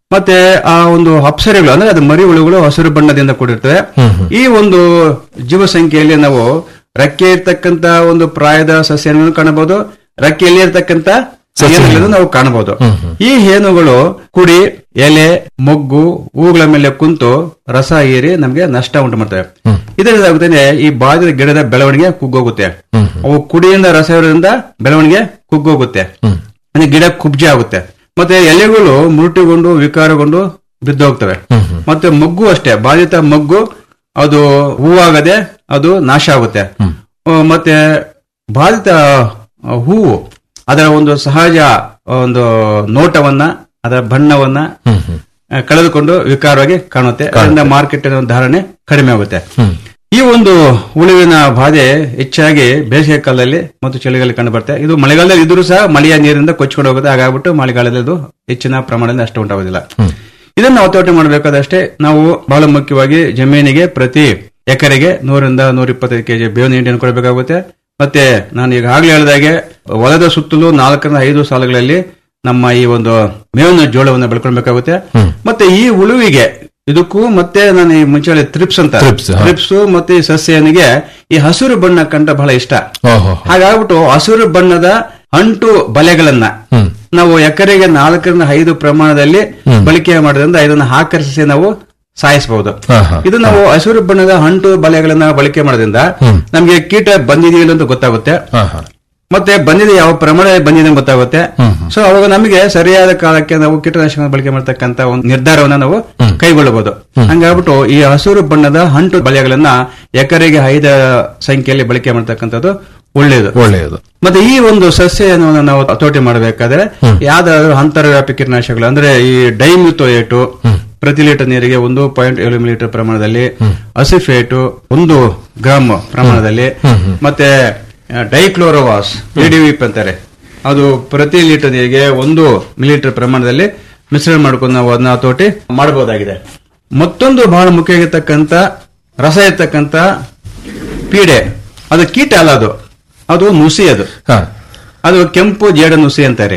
ಮತ್ತೆ ಆ ಒಂದು ಅಪ್ಸರೆಗಳು ಅಂದ್ರೆ ಅದು ಮರಿ ಹುಳುಗಳು ಹಸಿರು ಬಣ್ಣದಿಂದ ಕೂಡಿರ್ತವೆ ಈ ಒಂದು ಜೀವ ಸಂಖ್ಯೆಯಲ್ಲಿ ನಾವು ರೆಕ್ಕೆ ಇರ್ತಕ್ಕಂತ ಒಂದು ಪ್ರಾಯದ ಸಸ್ಯಗಳನ್ನು ಕಾಣಬಹುದು ರೆಕ್ಕೆಯಲ್ಲಿ ಇರ್ತಕ್ಕಂತ ಹೇನುಗಳನ್ನು ನಾವು ಕಾಣಬಹುದು ಈ ಹೇನುಗಳು ಕುಡಿ ಎಲೆ ಮೊಗ್ಗು ಹೂಗಳ ಮೇಲೆ ಕುಂತು ರಸ ಹೀರಿ ನಮಗೆ ನಷ್ಟ ಉಂಟು ಮಾಡ್ತವೆ ಇದರಿಂದ ಏನಾಗುತ್ತೆ ಈ ಬಾದಿದ ಗಿಡದ ಬೆಳವಣಿಗೆ ಕುಗ್ಗೋಗುತ್ತೆ ಅವು ಕುಡಿಯಿಂದ ರಸ ಇರೋದ್ರಿಂದ ಬೆಳವಣಿಗೆ ಕುಗ್ಗೋಗುತ್ತೆ ಅಂದ್ರೆ ಗಿಡ ಕುಬ್ಜೆ ಆಗುತ್ತೆ ಮತ್ತೆ ಎಲೆಗಳು ಮುರುಟಿಗೊಂಡು ವಿಕಾರಗೊಂಡು ಬಿದ್ದೋಗ್ತವೆ ಮತ್ತೆ ಮೊಗ್ಗು ಅಷ್ಟೇ ಬಾಧಿತ ಮೊಗ್ಗು ಅದು ಹೂವಾಗದೆ ಅದು ನಾಶ ಆಗುತ್ತೆ ಆ, ಮತ್ತೆ ಬಾಧಿತ ಆ, ಹೂವು ಅದರ ಒಂದು ಸಹಜ ಒಂದು ನೋಟವನ್ನ ಅದರ ಬಣ್ಣವನ್ನ ಆ, ಕಳೆದುಕೊಂಡು ವಿಕಾರವಾಗಿ ಕಾಣುತ್ತೆ ಅದರಿಂದ ಮಾರ್ಕೆಟ್ ಧಾರಣೆ ಕಡಿಮೆ ಆಗುತ್ತೆ ಈ ಒಂದು ಉಳುವಿನ ಬಾಧೆ ಹೆಚ್ಚಾಗಿ ಬೇಸಿಗೆ ಕಾಲದಲ್ಲಿ ಮತ್ತು ಚಳಿಗಾಲದಲ್ಲಿ ಕಂಡು ಬರುತ್ತೆ ಇದು ಮಳೆಗಾಲದಲ್ಲಿ ಇದ್ರೂ ಸಹ ಮಳೆಯ ನೀರಿಂದ ಕೊಚ್ಕೊಂಡು ಹೋಗುತ್ತೆ ಹಾಗಾಗ್ಬಿಟ್ಟು ಮಳೆಗಾಲದಲ್ಲಿ ಇದು ಹೆಚ್ಚಿನ ಪ್ರಮಾಣದಲ್ಲಿ ಅಷ್ಟು ಉಂಟಾಗೋದಿಲ್ಲ ಇದನ್ನ ನಾವು ತೋಟ ಮಾಡಬೇಕಾದಷ್ಟೇ ನಾವು ಬಹಳ ಮುಖ್ಯವಾಗಿ ಜಮೀನಿಗೆ ಪ್ರತಿ ಎಕರೆಗೆ ನೂರಿಂದ ನೂರ ಇಪ್ಪತ್ತೈದು ಕೆಜಿ ಬೇವಿನ ಹಿಂಡಿಯನ್ನು ಕೊಡಬೇಕಾಗುತ್ತೆ ಮತ್ತೆ ನಾನು ಈಗಾಗಲೇ ಹೇಳಿದಾಗೆ ಹೊಲದ ಸುತ್ತಲೂ ನಾಲ್ಕರಿಂದ ಐದು ಸಾಲುಗಳಲ್ಲಿ ನಮ್ಮ ಈ ಒಂದು ಮೇವಿನ ಜೋಳವನ್ನು ಬೆಳ್ಕೊಳ್ಬೇಕಾಗುತ್ತೆ ಮತ್ತೆ ಈ ಉಳುವಿಗೆ ಇದಕ್ಕೂ ಮತ್ತೆ ನಾನು ಈ ಮುಂಚೆ ಹೇಳಿದ ತ್ರಿಪ್ಸ್ ಅಂತ Thrips, ಹಾ. ತ್ರಿಪ್ಸ್ ಮತ್ತೆ ಈ ಸಸ್ಯನಿಗೆ ಈ ಹಸಿರು ಬಣ್ಣ ಕಂಡ ಬಹಳ ಇಷ್ಟ ಓಹೋ ಹಾಗಾಗ್ಬಿಟ್ಟು ಹಸಿರು ಬಣ್ಣದ ಅಂಟು ಬಲೆಗಳನ್ನ ನಾವು ಎಕರೆಗೆ ನಾಲ್ಕರಿಂದ ಐದು ಪ್ರಮಾಣದಲ್ಲಿ ಬಳಕೆ ಮಾಡೋದ್ರಿಂದ ಇದನ್ನ ಆಕರ್ಷಿಸಿ ನಾವು ಸಾಯಿಸಬಹುದು ಇದು ನಾವು ಹಸಿರು ಬಣ್ಣದ ಅಂಟು ಬಲೆಗಳನ್ನ ಬಳಕೆ ಮಾಡೋದ್ರಿಂದ ನಮಗೆ ಕೀಟ ಬಂದಿದೆಯಿಲ್ಲ ಅಂತ ಗೊತ್ತಾಗುತ್ತೆ ಮತ್ತೆ ಬಂದಿದೆ ಯಾವ ಪ್ರಮಾಣ ಬಂದಿದೆ ಅಂತ ಗೊತ್ತಾಗುತ್ತೆ ಸೊ ಅವಾಗ ನಮಗೆ ಸರಿಯಾದ ಕಾಲಕ್ಕೆ ನಾವು ಕೀಟನಾಶಕ ಬಳಕೆ ಮಾಡತಕ್ಕಂತ ಒಂದು ನಿರ್ಧಾರವನ್ನ ನಾವು ಕೈಗೊಳ್ಳಬಹುದು ಹಂಗಾಗ್ಬಿಟ್ಟು ಈ ಹಸಿರು ಬಣ್ಣದ ಅಂಟು ಬಲೆಗಳನ್ನ ಎಕರೆಗೆ ಐದ ಸಂಖ್ಯೆಯಲ್ಲಿ ಬಳಕೆ ಮಾಡತಕ್ಕಂಥದ್ದು ಒಳ್ಳೆಯದು ಒಳ್ಳೆಯದು ಮತ್ತೆ ಈ ಒಂದು ಸಸ್ಯವನ್ನು ನಾವು ಹತೋಟಿ ಮಾಡಬೇಕಾದ್ರೆ ಯಾವ್ದಾದ್ರು ಅಂತರ್ವ್ಯಾಪಿ ಕೀಟನಾಶಕಗಳು ಅಂದ್ರೆ ಈ ಡೈಮ್ಯೂಥೋಯೇಟು ಪ್ರತಿ ಲೀಟರ್ ನೀರಿಗೆ ಒಂದು ಪಾಯಿಂಟ್ ಏಳು ಮಿಲಿಲೀಟರ್ ಪ್ರಮಾಣದಲ್ಲಿ ಅಸಿಫೇಟು ಒಂದು ಗ್ರಾಮ್ ಪ್ರಮಾಣದಲ್ಲಿ ಮತ್ತೆ ಡೈಕ್ಲೋರೋವಾಸ್ ಎಡಿವಿಪ್ ಅಂತಾರೆ ಅದು ಪ್ರತಿ ಲೀಟರ್ ನೀರಿಗೆ ಒಂದು ಮಿಲಿಲೀಟರ್ ಪ್ರಮಾಣದಲ್ಲಿ ಮಿಶ್ರಣ ಮಾಡ್ಕೊಂಡು ನಾವು ಅದನ್ನ ಹತೋಟಿ ಮಾಡಬಹುದಾಗಿದೆ ಮತ್ತೊಂದು ಬಹಳ ಮುಖ್ಯ ಆಗಿರ್ತಕ್ಕಂಥ ರಸ ಇರ್ತಕ್ಕಂಥ ಪೀಡೆ ಅದು ಕೀಟ ಅಲ್ಲ ಅದು ಅದು ನುಸಿ ಅದು ಅದು ಕೆಂಪು ಜೇಡ ನುಸಿ ಅಂತಾರೆ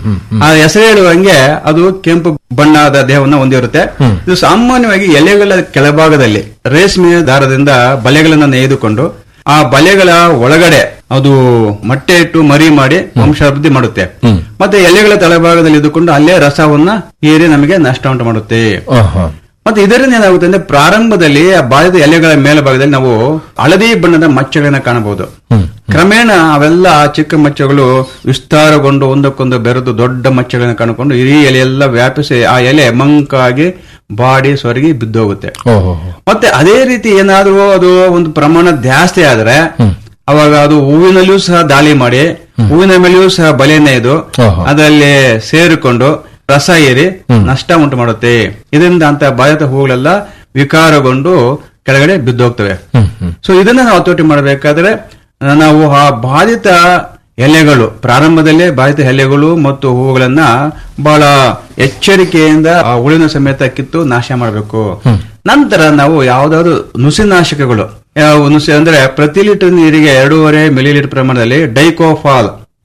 ಆ ಹೆಸರು ಹೇಳುವಂಗೆ ಅದು ಕೆಂಪು ಬಣ್ಣದ ದೇಹವನ್ನು ಹೊಂದಿರುತ್ತೆ ಇದು ಸಾಮಾನ್ಯವಾಗಿ ಎಲೆಗಳ ಕೆಳಭಾಗದಲ್ಲಿ ರೇಷ್ಮೆ ದಾರದಿಂದ ಬಲೆಗಳನ್ನ ನೇಯ್ದುಕೊಂಡು ಆ ಬಲೆಗಳ ಒಳಗಡೆ ಅದು ಮೊಟ್ಟೆ ಇಟ್ಟು ಮರಿ ಮಾಡಿ ವಂಶಾಭಿವೃದ್ಧಿ ಮಾಡುತ್ತೆ ಮತ್ತೆ ಎಲೆಗಳ ತಳಭಾಗದಲ್ಲಿ ಇದ್ದುಕೊಂಡು ಅಲ್ಲೇ ರಸವನ್ನ ಹೀರಿ ನಮಗೆ ನಷ್ಟ ಉಂಟು ಮಾಡುತ್ತೆ ಮತ್ತೆ ಇದರಿಂದ ಏನಾಗುತ್ತೆ ಅಂದ್ರೆ ಪ್ರಾರಂಭದಲ್ಲಿ ಆ ಬಾಧಿತ ಎಲೆಗಳ ಮೇಲ್ಭಾಗದಲ್ಲಿ ನಾವು ಹಳದಿ ಬಣ್ಣದ ಮಚ್ಚೆಗಳನ್ನ ಕಾಣಬಹುದು ಕ್ರಮೇಣ ಅವೆಲ್ಲ ಚಿಕ್ಕ ಮಚ್ಚೆಗಳು ವಿಸ್ತಾರಗೊಂಡು ಒಂದಕ್ಕೊಂದು ಬೆರೆದು ದೊಡ್ಡ ಮಚ್ಚೆಗಳನ್ನ ಕಾಣಿಕೊಂಡು ಇಡೀ ಎಲೆಯೆಲ್ಲ ವ್ಯಾಪಿಸಿ ಆ ಎಲೆ ಮಂಕಾಗಿ ಬಾಡಿ ಸೊರಗಿ ಬಿದ್ದೋಗುತ್ತೆ ಓಹೋ ಮತ್ತೆ ಅದೇ ರೀತಿ ಏನಾದ್ರೂ ಅದು ಒಂದು ಪ್ರಮಾಣ ಜಾಸ್ತಿ ಆದ್ರೆ ಅವಾಗ ಅದು ಹೂವಿನಲ್ಲಿಯೂ ಸಹ ದಾಳಿ ಮಾಡಿ ಹೂವಿನ ಮೇಲೆಯೂ ಸಹ ಬಲೆ ನೇಯ್ದು ಅದರಲ್ಲಿ ಸೇರಿಕೊಂಡು ರಸ ಏರಿ ನಷ್ಟ ಉಂಟು ಮಾಡುತ್ತೆ ಇದರಿಂದ ಅಂತ ಬಾಧಿತ ಹೂಗಳೆಲ್ಲ ವಿಕಾರಗೊಂಡು ಕೆಳಗಡೆ ಬಿದ್ದೋಗ್ತವೆ ಸೊ ಇದನ್ನ ನಾವು ಹತೋಟಿ ಮಾಡಬೇಕಾದ್ರೆ ನಾವು ಆ ಬಾಧಿತ ಎಲೆಗಳು ಪ್ರಾರಂಭದಲ್ಲೇ ಬಾಧಿತ ಎಲೆಗಳು ಮತ್ತು ಹೂವುಗಳನ್ನ ಬಹಳ ಎಚ್ಚರಿಕೆಯಿಂದ ಆ ಹುಳಿನ ಸಮೇತ ಕಿತ್ತು ನಾಶ ಮಾಡಬೇಕು ನಂತರ ನಾವು ಯಾವ್ದಾದ್ರು ನುಸಿನಾಶಕಗಳು ಯಾವ ನುಸಿ ಅಂದ್ರೆ ಪ್ರತಿ ಲೀಟರ್ ನೀರಿಗೆ ಎರಡೂವರೆ ಮಿಲಿ ಲೀಟರ್ ಪ್ರಮಾಣದಲ್ಲಿ ಡೈಕೋಫಾಲ್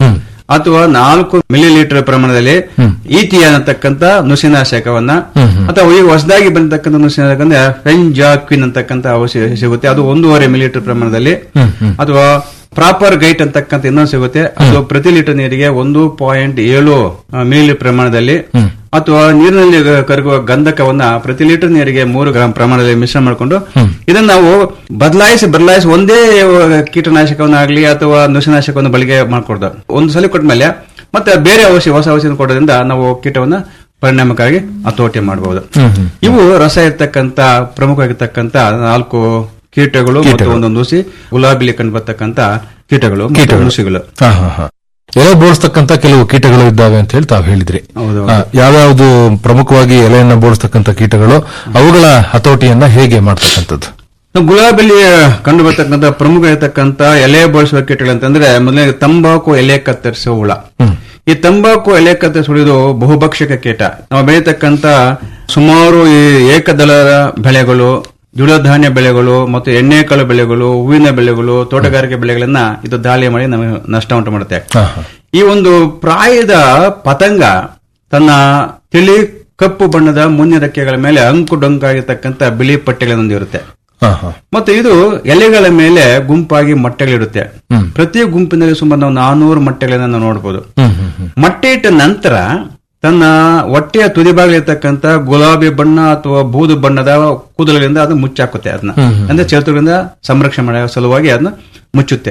ಅಥವಾ ನಾಲ್ಕು ಮಿಲಿ ಲೀಟರ್ ಪ್ರಮಾಣದಲ್ಲಿ ಈತಿ ಅನ್ನತಕ್ಕಂತ ನುಸಿನಾಶಕವನ್ನ ಅಥವಾ ಈಗ ಹೊಸದಾಗಿ ಬಂದತಕ್ಕಂಥ ನುಸಿನಾಶಕ ಅಂದ್ರೆ ಫೆಂಜಾಕ್ವಿನ್ ಅಂತಕ್ಕಂಥ ಔಷಧಿ ಸಿಗುತ್ತೆ ಅದು ಒಂದೂವರೆ ಮಿಲಿ ಲೀಟರ್ ಪ್ರಮಾಣದಲ್ಲಿ ಅಥವಾ ಪ್ರಾಪರ್ ಗೈಟ್ ಅಂತಕ್ಕಂಥ ಇನ್ನೊಂದು ಸಿಗುತ್ತೆ ಅದು ಪ್ರತಿ ಲೀಟರ್ ನೀರಿಗೆ ಒಂದು ಪಾಯಿಂಟ್ ಏಳು ಮಿಲಿ ಪ್ರಮಾಣದಲ್ಲಿ ಅಥವಾ ನೀರಿನಲ್ಲಿ ಕರಗುವ ಗಂಧಕವನ್ನ ಪ್ರತಿ ಲೀಟರ್ ನೀರಿಗೆ ಮೂರು ಗ್ರಾಂ ಪ್ರಮಾಣದಲ್ಲಿ ಮಿಶ್ರಣ ಮಾಡಿಕೊಂಡು ಇದನ್ನ ನಾವು ಬದಲಾಯಿಸಿ ಬದಲಾಯಿಸಿ ಒಂದೇ ಕೀಟನಾಶಕವನ್ನಾಗ್ಲಿ ಅಥವಾ ನುಸಿನಾಶಕವನ್ನು ಬಳಕೆ ಮಾಡ್ಕೊಡ್ದು ಒಂದು ಸಲ ಕೊಟ್ಟ ಮೇಲೆ ಮತ್ತೆ ಬೇರೆ ಔಷಧಿ ಹೊಸ ಔಷಧಿ ಕೊಡೋದ್ರಿಂದ ನಾವು ಕೀಟವನ್ನ ಪರಿಣಾಮಕಾರಿ ಹತೋಟಿ ಮಾಡಬಹುದು ಇವು ರಸ ಇರ್ತಕ್ಕಂತ ಪ್ರಮುಖವಾಗಿರ್ತಕ್ಕಂತ ನಾಲ್ಕು ಕೀಟಗಳು ಮತ್ತು ಒಂದು ನುಸಿ ಗುಲಾಬಿಲಿ ಕಂಡು ಬರ್ತಕ್ಕಂತ ಕೀಟಗಳು ಮತ್ತು ಕೀಟಗಳು. ನುಸಿಗಳು ಹಾ, ಹಾ, ಹಾ. ಎಲೆ ಬೋಳಿಸ್ತಕ್ಕಂತ ಕೆಲವು ಕೀಟಗಳು ಇದ್ದಾವೆ ಅಂತ ಹೇಳಿ ತಾವು ಹೇಳಿದ್ರಿ ಆ, ಯಾವ್ಯಾವ್ದು ಪ್ರಮುಖವಾಗಿ ಎಲೆಯನ್ನ ಬೋಳಿಸ್ತಕ್ಕಂತ ಕೀಟಗಳು ಅವುಗಳ ಹತೋಟಿಯನ್ನ ಹೇಗೆ ಮಾಡ್ತಕ್ಕಂಥದ್ದು ಗುಲಾಬಿಲಿ ಕಂಡು ಬರ್ತಕ್ಕಂಥ ಪ್ರಮುಖ ಇರತಕ್ಕಂತ ಎಲೆ ಬಳಸುವ ಕೀಟಗಳು ಅಂತಂದ್ರೆ ಮೊದಲನೇ ತಂಬಾಕು ಎಲೆ ಕತ್ತರಿಸುವ ಹುಳ ಈ ತಂಬಾಕು ಎಲೆ ಕತ್ತರಿಸುವುದು ಬಹುಭಕ್ಷಕ ಕೀಟ ನಾವು ಬೆಳೀತಕ್ಕಂತ ಸುಮಾರು ಈ ಏಕದಳದ ಬೆಳೆಗಳು ದ್ವಿಡಧಾನ್ಯ ಬೆಳೆಗಳು ಮತ್ತು ಎಣ್ಣೆಕಾಳು ಬೆಳೆಗಳು ಹೂವಿನ ಬೆಳೆಗಳು ತೋಟಗಾರಿಕೆ ಬೆಳೆಗಳನ್ನ ಇದು ದಾಳಿ ಮಾಡಿ ನಮಗೆ ನಷ್ಟ ಉಂಟು ಮಾಡುತ್ತೆ ಈ ಒಂದು ಪ್ರಾಯದ ಪತಂಗ ತನ್ನ ತಿಳಿ ಕಪ್ಪು ಬಣ್ಣದ ಮುನ್ನೆ ರೆಕ್ಕೆಗಳ ಮೇಲೆ ಅಂಕು ಡೊಂಕಾಗಿರ್ತಕ್ಕಂಥ ಬಿಳಿ ಪಟ್ಟೆಗಳನ್ನು ಹೊಂದಿರುತ್ತೆ ಹಾ ಹಾ ಮತ್ತು ಇದು ಎಲೆಗಳ ಮೇಲೆ ಗುಂಪಾಗಿ ಮೊಟ್ಟೆಗಳಿರುತ್ತೆ ಪ್ರತಿ ಗುಂಪಿನಲ್ಲಿ ಸುಮಾರು ನಾವು ನಾನೂರು ಮೊಟ್ಟೆಗಳನ್ನ ನಾವು ನೋಡಬಹುದು ಹ್ಮ್ ಹ್ಮ್ ಹ್ಮ್ ಮೊಟ್ಟೆ ಇಟ್ಟ ನಂತರ ತನ್ನ ಹೊಟ್ಟೆಯ ತುದಿಭಾಗಲಿರ್ತಕ್ಕಂಥ ಗುಲಾಬಿ ಬಣ್ಣ ಅಥವಾ ಬೂದು ಬಣ್ಣದ ಕೂದಲುಗಳಿಂದ ಅದು ಮುಚ್ಚಾಕುತ್ತೆ ಅದನ್ನ ಹ್ಮ್ ಹ್ಮ್. ಅಂದ್ರೆ ಚತುರಿಂದ ಸಂರಕ್ಷಣೆ ಮಾಡೋ ಸಲುವಾಗಿ ಅದನ್ನ ಮುಚ್ಚುತ್ತೆ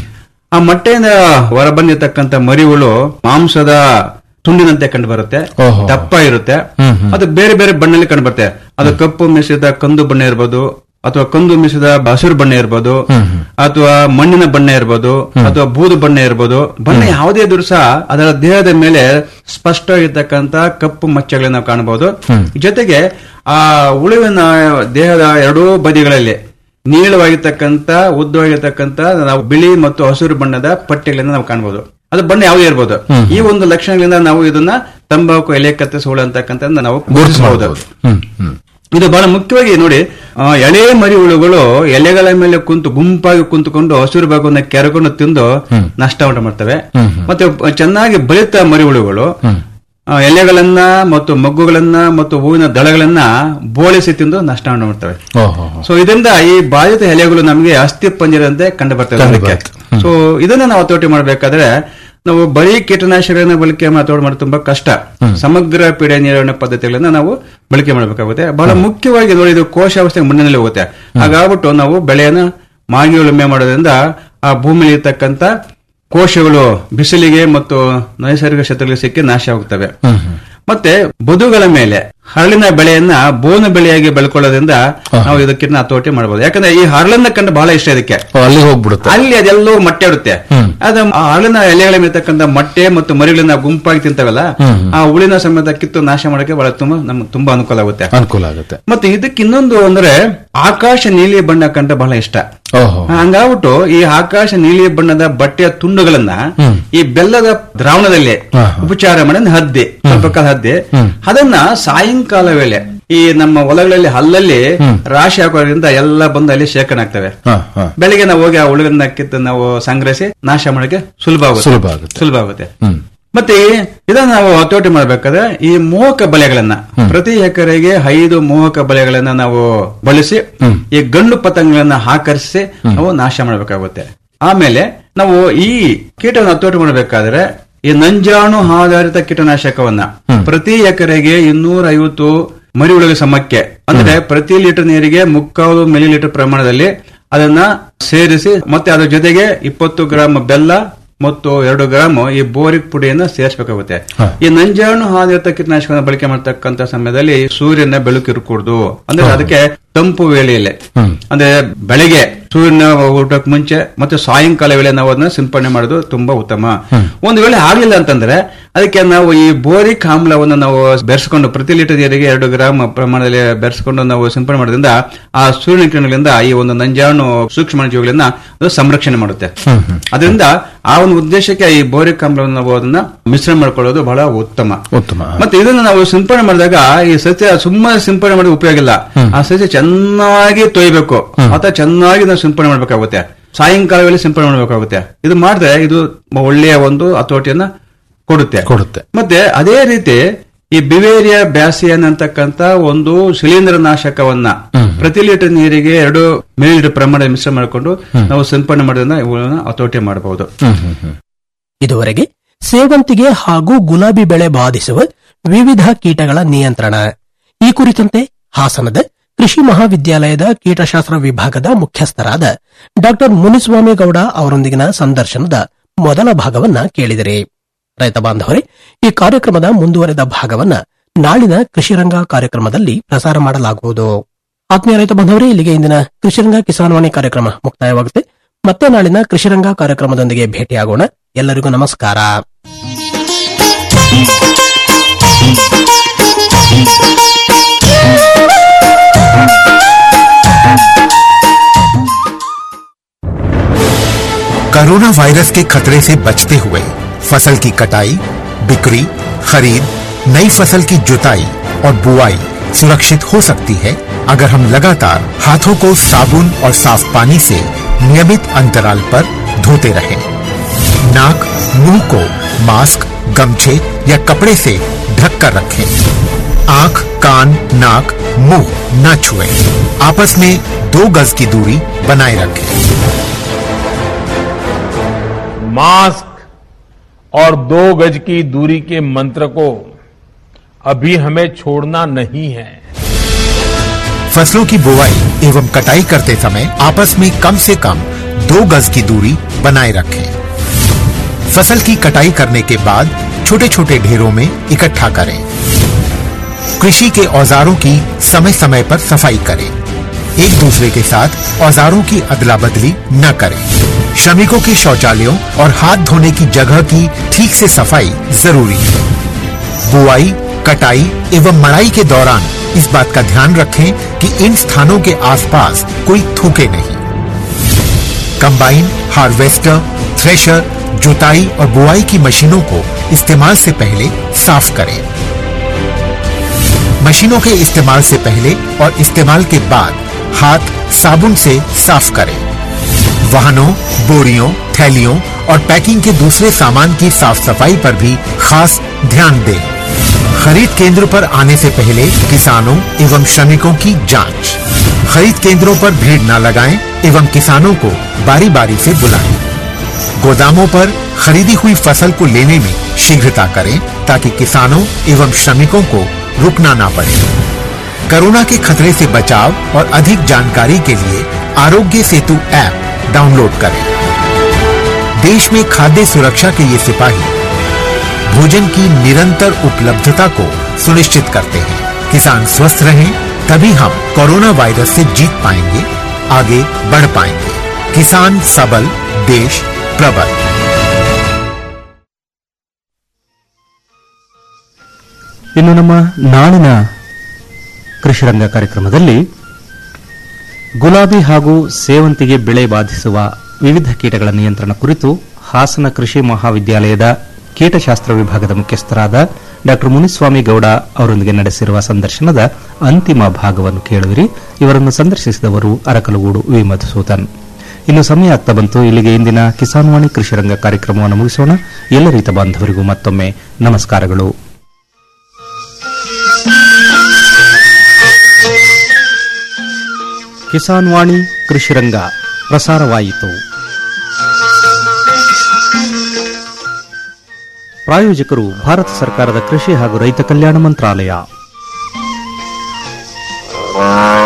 ಆ ಮೊಟ್ಟೆಯಿಂದ ಹೊರ ಬಂದಿರತಕ್ಕಂಥ ಮರಿಗಳು ಮಾಂಸದ ತುಂಡಿನಂತೆ ಕಂಡು ಬರುತ್ತೆ ಓಹೋ. ದಪ್ಪ ಇರುತ್ತೆ ಹ್ಮ್ ಹ್ಮ್. ಅದು ಬೇರೆ ಬೇರೆ ಬಣ್ಣದಲ್ಲಿ ಕಂಡು ಬರುತ್ತೆ ಅದು ಕಪ್ಪು ಮಿಶ್ರಿತ ಕಂದು ಬಣ್ಣ ಇರ್ಬೋದು ಅಥವಾ ಕಂದು ಮಿಶ್ರಿತ ಹಸಿರು ಬಣ್ಣ ಇರ್ಬೋದು ಅಥವಾ ಮಣ್ಣಿನ ಬಣ್ಣ ಇರ್ಬೋದು ಅಥವಾ ಬೂದು ಬಣ್ಣ ಇರ್ಬೋದು ಬಣ್ಣ ಯಾವುದೇ ಇದ್ರೂ ಸಹ ಅದರ ದೇಹದ ಮೇಲೆ ಸ್ಪಷ್ಟವಾಗಿರ್ತಕ್ಕಂಥ ಕಪ್ಪು ಮಚ್ಚೆಗಳನ್ನ ನಾವು ಕಾಣಬಹುದು ಜೊತೆಗೆ ಆ ಉಳುವಿನ ದೇಹದ ಎರಡೂ ಬದಿಗಳಲ್ಲಿ ನೀಳವಾಗಿರ್ತಕ್ಕಂಥ ಉದ್ದವಾಗಿರ್ತಕ್ಕಂಥ ನಾವು ಬಿಳಿ ಮತ್ತು ಹಸಿರು ಬಣ್ಣದ ಪಟ್ಟೆಗಳನ್ನ ನಾವು ಕಾಣಬಹುದು ಅದು ಬಣ್ಣ ಯಾವುದೇ ಇರ್ಬೋದು ಈ ಒಂದು ಲಕ್ಷಣಗಳಿಂದ ನಾವು ಇದನ್ನ ತಂಬಾಕು ಎಲೆ ಕತ್ತರಿಸಿ ಹುಳು ಅಂತಕ್ಕಂಥ ನಾವು ಗುರುತಿಸಬಹುದು ಹ್ಮ್ ಹ್ಮ್ ಇದು ಬಹಳ ಮುಖ್ಯವಾಗಿ ನೋಡಿ ಆ, ಎಳೆ ಮರಿ ಹುಳುಗಳು ಎಲೆಗಳ ಮೇಲೆ ಕುಂತು ಗುಂಪಾಗಿ ಕುಂತುಕೊಂಡು ಹಸಿರು ಭಾಗವನ್ನು ಕೆರಕೊಂಡು ತಿಂದು ನಷ್ಟ ಉಂಟು ಮಾಡ್ತವೆ ಹ್ಮ್ ಮತ್ತೆ ಚೆನ್ನಾಗಿ ಬಲಿತ ಮರಿ ಹುಳುಗಳು ಆ, ಎಲೆಗಳನ್ನ ಮತ್ತು ಮಗ್ಗುಗಳನ್ನ ಮತ್ತು ಹೂವಿನ ದಳಗಳನ್ನ ಬೋಳಿಸಿ ತಿಂದು ನಷ್ಟ ಉಂಟು ಮಾಡ್ತವೆ ಓಹೋ ಸೊ ಇದರಿಂದ ಈ ಬಾಧಿತ ಎಲೆಗಳು ನಮಗೆ ಅಸ್ಥಿ ಪಂಜರಂತೆ ಕಂಡು ಬರ್ತವೆ ಕಂಡು ಅದಕ್ಕೆ. ಬರುತ್ತೆ. ಸೊ ಇದನ್ನ ನಾವು ಹತೋಟಿ ಮಾಡಬೇಕಾದ್ರೆ ನಾವು ಬರೀ ಕೀಟನಾಶಕಗಳನ್ನ ಬಳಕೆ ಹತೋಟಿ ಮಾಡೋದು ತುಂಬಾ ಕಷ್ಟ ಸಮಗ್ರ ಪೀಡೆ ನಿರ್ವಹಣೆ ಪದ್ಧತಿಗಳನ್ನ ನಾವು ಬಳಕೆ ಮಾಡಬೇಕಾಗುತ್ತೆ ಬಹಳ ಮುಖ್ಯವಾಗಿ ನೋಡಿ ಇದು ಕೋಶಾವಸ್ಥೆ ಮಣ್ಣಿನಲ್ಲಿ ಹೋಗುತ್ತೆ ಹಾಗಾಗ್ಬಿಟ್ಟು ನಾವು ಬೆಳೆಯನ್ನ ಮಾಗಿ ಉಳುಮೆ ಮಾಡೋದ್ರಿಂದ ಆ ಭೂಮಿಯಲ್ಲಿ ಇರ್ತಕ್ಕಂಥ ಕೋಶಗಳು ಬಿಸಿಲಿಗೆ ಮತ್ತು ನೈಸರ್ಗಿಕ ಶತ್ರುಗಳಿಗೆ ಸಿಕ್ಕಿ ನಾಶ ಆಗುತ್ತವೆ ಮತ್ತೆ ಬದುಗಳ ಮೇಲೆ ಹರಳಿನ ಬೆಳೆಯನ್ನ ಬೋನು ಬೆಳೆಯಾಗಿ ಬೆಳ್ಕೊಳ್ಳೋದ್ರಿಂದ ನಾವು ಇದಕ್ಕಿನ್ನ ಹತೋಟಿ ಮಾಡಬಹುದು ಯಾಕಂದ್ರೆ ಈ ಹರಳನ್ನ ಕಂಡು ಬಹಳ ಇಷ್ಟ ಇದಕ್ಕೆ ಓ, ಅಲ್ಲಿ ಹೋಗ್ಬಿಡುತ್ತೆ ಅಲ್ಲಿ ಅದೆಲ್ಲೋ ಮೊಟ್ಟೆ ಇರುತ್ತೆ ಅದು ಆ ಹರಳಿನ ಎಲೆಗಳ ಮೇಲೆ ಇರ್ತಕ್ಕಂಥ ಮೊಟ್ಟೆ ಮತ್ತು ಮರಿಗಳನ್ನ ಗುಂಪಾಗಿ ತಿಂತವಲ್ಲ ಹ್ಮ್. ಆ ಹುಳಿನ ಸಮೇತ ಕಿತ್ತು ನಾಶ ಮಾಡಕ್ಕೆ ಬಹಳ ತುಂಬಾ ನಮ್ಗೆ ತುಂಬಾ ಅನುಕೂಲ ಆಗುತ್ತೆ ಅನುಕೂಲ ಆಗುತ್ತೆ ಮತ್ತೆ ಇದಕ್ಕೆ ಇನ್ನೊಂದು ಅಂದ್ರೆ ಆಕಾಶ ನೀಲಿ ಬಣ್ಣ ಕಂಡ ಬಹಳ ಇಷ್ಟ ಓಹೋ ಹಂಗಾಗ್ಬಿಟ್ಟು ಈ ಆಕಾಶ ನೀಲಿ ಬಣ್ಣದ ಬಟ್ಟೆಯ ತುಂಡುಗಳನ್ನ ಹ್ಮ್. ಈ ಬೆಲ್ಲದ ದ್ರಾವಣದಲ್ಲಿ ಹಾ, ಉಪಚಾರ ಮಾಡಿ ಹದ್ದೆ ಸ್ವಲ್ಪ ಕಾಲ ಹದ್ದೆ ಅದನ್ನ ಸಾಯಂಕಾಲ ವೇಳೆ ಈ ನಮ್ಮ ಹೊಲಗಳಲ್ಲಿ ಹಲ್ಲಲ್ಲಿ ರಾಶಿ ಹಾಕೋದ್ರಿಂದ ಎಲ್ಲ ಬಂದು ಅಲ್ಲಿ ಶೇಖರಣೆ ಆಗ್ತವೆ ಹಾ ಹಾ ಬೆಳಿಗ್ಗೆ ನಾವು ಹೋಗಿ ಆ ಹುಳುಗನ್ನ ಕಿತ್ತು ನಾವು ಸಂಗ್ರಹಿಸಿ ನಾಶ ಮಾಡಕ್ಕೆ ಸುಲಭ ಆಗುತ್ತೆ ಸುಲಭ ಆಗುತ್ತೆ. ಸುಲಭ ಆಗುತ್ತೆ ಹ್ಮ್ ಮತ್ತೆ ಇದನ್ನ ನಾವು ಹತೋಟಿ ಮಾಡಬೇಕಾದ್ರೆ ಈ ಮೋಹಕ ಬಲೆಗಳನ್ನ ಪ್ರತಿ ಎಕರೆಗೆ ಐದು ಮೋಹಕ ಬಲೆಗಳನ್ನ ನಾವು ಬಳಸಿ ಈ ಗಂಡು ಪತಂಗಗಳನ್ನ ಆಕರ್ಷಿಸಿ ನಾವು ನಾಶ ಮಾಡಬೇಕಾಗುತ್ತೆ ಆಮೇಲೆ ನಾವು ಈ ಕೀಟವನ್ನು ಹತೋಟಿ ಮಾಡಬೇಕಾದ್ರೆ ಈ ನಂಜಾಣು ಆಧಾರಿತ ಕೀಟನಾಶಕವನ್ನ ಪ್ರತಿ ಎಕರೆಗೆ ಇನ್ನೂರ ಐವತ್ತು ಮರಿ ಹುಳುಗ ಸಮಕ್ಕೆ ಅಂದ್ರೆ ಪ್ರತಿ ಲೀಟರ್ ನೀರಿಗೆ ಮುಕ್ಕಾಲು ಮಿಲಿ ಲೀಟರ್ ಪ್ರಮಾಣದಲ್ಲಿ ಅದನ್ನ ಸೇರಿಸಿ ಮತ್ತೆ ಅದರ ಜೊತೆಗೆ ಇಪ್ಪತ್ತು ಗ್ರಾಂ ಬೆಲ್ಲ ಮತ್ತು ಎರಡು ಗ್ರಾಮ್ ಈ ಬೋರಿಕ್ ಪುಡಿಯನ್ನ ಸೇರಿಸಬೇಕಾಗುತ್ತೆ ಈ ನಂಜಾಣು ಆಧಾರಿತ ಕೀಟನಾಶಕನ ಬಳಕೆ ಮಾಡ್ತಕ್ಕಂತ ಸಮಯದಲ್ಲಿ ಸೂರ್ಯನ ಬೆಳಕು ಇರಕೂಡ್ದು ಅಂದ್ರೆ ಅದಕ್ಕೆ ತಂಪು ವೇಳೆಯಲ್ಲಿ ಅಂದ್ರೆ ಬೆಳಗ್ಗೆ ಸೂರ್ಯನ ಊಟಕ್ಕೆ ಮುಂಚೆ ಮತ್ತೆ ಸಾಯಂಕಾಲ ವೇಳೆ ನಾವು ಅದನ್ನ ಸಿಂಪಡಣೆ ಮಾಡೋದು ತುಂಬಾ ಉತ್ತಮ ಒಂದು ವೇಳೆ ಆಗ್ಲಿಲ್ಲ ಅಂತಂದ್ರೆ ಅದಕ್ಕೆ ನಾವು ಈ ಬೋರಿಕ್ ಆಮ್ಲವನ್ನು ನಾವು ಬೆರೆಸ್ಕೊಂಡು ಪ್ರತಿ ಲೀಟರ್ ನೀರಿಗೆ ಎರಡು ಗ್ರಾಮ್ ಪ್ರಮಾಣದಲ್ಲಿ ಬೆರೆಸ್ಕೊಂಡು ನಾವು ಸಿಂಪಡಣೆ ಮಾಡೋದ್ರಿಂದ ಆ ಸೂರ್ಯನ ಕಿರಣಗಳಿಂದ ಈ ಒಂದು ನಂಜಾಣು ಸೂಕ್ಷ್ಮ ಜೀವಿಗಳನ್ನ ಅದು ಸಂರಕ್ಷಣೆ ಮಾಡುತ್ತೆ ಅದರಿಂದ ಆ ಒಂದು ಉದ್ದೇಶಕ್ಕೆ ಈ ಬೋರಿಕ್ ಆಮ್ಲವನ್ನು ನಾವು ಅದನ್ನ ಮಿಶ್ರಣ ಮಾಡ್ಕೊಳ್ಳೋದು ಬಹಳ ಉತ್ತಮ ಉತ್ತಮ ಮತ್ತೆ ಇದನ್ನ ನಾವು ಸಿಂಪಡಣೆ ಮಾಡಿದಾಗ ಈ ಸಸ್ಯ ಸುಮ್ಮನೆ ಸಿಂಪಡಣೆ ಮಾಡೋದು ಉಪಯೋಗ ಇಲ್ಲ ಆ ಸಸ್ಯ ಚೆನ್ನಾಗಿ ತೊಯ್ಬೇಕು ಅಥವಾ ಚೆನ್ನಾಗಿ ನಾವು ಸಿಂಪಡಣೆ ಮಾಡ್ಬೇಕಾಗುತ್ತೆ ಸಾಯಂಕಾಲ ವೇಳೆ ಸಿಂಪಡಣೆ ಮಾಡ್ಬೇಕಾಗುತ್ತೆ ಇದು ಮಾಡಿದ್ರೆ ಇದು ಒಳ್ಳೆಯ ಒಂದು ಹತೋಟಿಯನ್ನ ಕೊಡುತ್ತೆ ಕೊಡುತ್ತೆ ಮತ್ತೆ ಅದೇ ರೀತಿ ಈ ಬಿವೇರಿಯಾ ಬ್ಯಾಸಿಯನ್ ಅಂತಕ್ಕಂತ ಒಂದು ಶಿಲೀಂಧ್ರ ನಾಶಕವನ್ನ ಪ್ರತಿ ಲೀಟರ್ ನೀರಿಗೆ ಎರಡು ಮಿಲಿ ಲೀಟರ್ ಪ್ರಮಾಣದ ಮಿಶ್ರ ಮಾಡಿಕೊಂಡು ನಾವು ಸಿಂಪಡಣೆ ಮಾಡೋದ್ರಿಂದ ಇವುಗಳನ್ನ ಹತೋಟಿ ಮಾಡಬಹುದು ಇದುವರೆಗೆ ಸೇವಂತಿಗೆ ಹಾಗೂ ಗುಲಾಬಿ ಬೆಳೆ ಬಾಧಿಸುವ ವಿವಿಧ ಕೀಟಗಳ ನಿಯಂತ್ರಣ ಈ ಕುರಿತಂತೆ ಹಾಸನದ ಕೃಷಿ ಮಹಾವಿದ್ಯಾಲಯದ ಕೀಟಶಾಸ್ತ್ರ ವಿಭಾಗದ ಮುಖ್ಯಸ್ಥರಾದ ಡಾಕ್ಟರ್ ಮುನಿಸ್ವಾಮಿ ಗೌಡ ಅವರೊಂದಿಗಿನ ಸಂದರ್ಶನದ ಮೊದಲ ಭಾಗವನ್ನ ಕೇಳಿದಿರಿ ರೈತ ಬಾಂಧವರೇ ಈ ಕಾರ್ಯಕ್ರಮದ ಮುಂದುವರೆದ ಭಾಗವನ್ನ ನಾಳಿನ ಕೃಷಿರಂಗ ಕಾರ್ಯಕ್ರಮದಲ್ಲಿ ಪ್ರಸಾರ ಮಾಡಲಾಗುವುದು ಆತ್ಮೀಯ ರೈತ ಬಾಂಧವರೇ ಇಲ್ಲಿಗೆ ಇಂದಿನ ಕೃಷಿರಂಗ ಕಿಸಾನ್ವಾಣಿ ಕಾರ್ಯಕ್ರಮ ಮುಕ್ತಾಯವಾಗುತ್ತೆ ಮತ್ತೆ ನಾಳಿನ ಕೃಷಿರಂಗ ಕಾರ್ಯಕ್ರಮದೊಂದಿಗೆ ಭೇಟಿಯಾಗೋಣ ಎಲ್ಲರಿಗೂ ನಮಸ್ಕಾರ कोरोना वायरस के खतरे से बचते हुए फसल की कटाई बिक्री खरीद नई फसल की जुताई और बुआई सुरक्षित हो सकती है अगर हम लगातार हाथों को साबुन और साफ पानी से नियमित अंतराल पर धोते रहें। नाक मुंह को मास्क गमछे या कपड़े से ढक कर रखें आंख कान नाक मुंह न छुएं। आपस में दो गज की दूरी बनाए रखें मास्क और दो गज की दूरी के मंत्र को अभी हमें छोड़ना नहीं है फसलों की बुवाई एवं कटाई करते समय आपस में कम से कम दो गज की दूरी बनाए रखें फसल की कटाई करने के बाद छोटे छोटे ढेरों में इकट्ठा करें कृषि के औजारों की समय समय पर सफाई करें एक दूसरे के साथ औजारों की अदला बदली न करें श्रमिकों के शौचालयों और हाथ धोने की जगह की ठीक से सफाई जरूरी है बुआई कटाई एवं मड़ाई के दौरान इस बात का ध्यान रखें कि इन स्थानों के आसपास कोई थूके नहीं कंबाइन हार्वेस्टर थ्रेशर जुताई और बुआई की मशीनों को इस्तेमाल से पहले साफ करें मशीनों के इस्तेमाल से पहले और इस्तेमाल के बाद हाथ साबुन से साफ करें वाहनों बोरियों थैलियों और पैकिंग के दूसरे सामान की साफ सफाई पर भी खास ध्यान दें खरीद केंद्र पर आने से पहले किसानों एवं श्रमिकों की जांच खरीद केंद्रों पर भीड़ न लगाएं एवं किसानों को बारी बारी से बुलाएं गोदामों पर खरीदी हुई फसल को लेने में शीघ्रता करें ताकि किसानों एवं श्रमिकों को रुकना ना पड़े कोरोना के खतरे से बचाव और अधिक जानकारी के लिए आरोग्य सेतु ऐप डाउनलोड करें देश में खाद्य सुरक्षा के ये सिपाही भोजन की निरंतर उपलब्धता को सुनिश्चित करते हैं किसान स्वस्थ रहें तभी हम कोरोना वायरस से जीत पाएंगे आगे बढ़ पाएंगे किसान सबल देश प्रबल ಇನ್ನು ನಮ್ಮ ನಾಳಿನ ಕೃಷಿರಂಗ ಕಾರ್ಯಕ್ರಮದಲ್ಲಿ ಗುಲಾಬಿ ಹಾಗೂ ಸೇವಂತಿಗೆ ಬೆಳೆ ಬಾಧಿಸುವ ವಿವಿಧ ಕೀಟಗಳ ನಿಯಂತ್ರಣ ಕುರಿತು ಹಾಸನ ಕೃಷಿ ಮಹಾವಿದ್ಯಾಲಯದ ಕೀಟಶಾಸ್ತ್ರ ವಿಭಾಗದ ಮುಖ್ಯಸ್ಥರಾದ ಡಾ ಮುನಿಸ್ವಾಮಿ ಗೌಡ ಅವರೊಂದಿಗೆ ನಡೆಸಿರುವ ಸಂದರ್ಶನದ ಅಂತಿಮ ಭಾಗವನ್ನು ಕೇಳುವಿರಿ ಇವರನ್ನು ಸಂದರ್ಶಿಸಿದವರು ಅರಕಲಗೂಡು ವಿ ಮಧುಸೂದನ್ ಇನ್ನು ಸಮಯ ಆಗ್ತಾ ಬಂತು ಇಲ್ಲಿಗೆ ಇಂದಿನ ಕಿಸಾನ್ವಾಣಿ ಕೃಷಿರಂಗ ಕಾರ್ಯಕ್ರಮವನ್ನು ಮುಗಿಸೋಣ ಎಲ್ಲ ರೈತ ಬಾಂಧವರಿಗೂ ಮತ್ತೊಮ್ಮೆ ನಮಸ್ಕಾರಗಳು ಕಿಸಾನ್ ವಾಣಿ ಕೃಷಿರಂಗ ಪ್ರಸಾರವಾಯಿತು ಪ್ರಾಯೋಜಕರು ಭಾರತ ಸರ್ಕಾರದ ಕೃಷಿ ಹಾಗೂ ರೈತ ಕಲ್ಯಾಣ ಮಂತ್ರಾಲಯ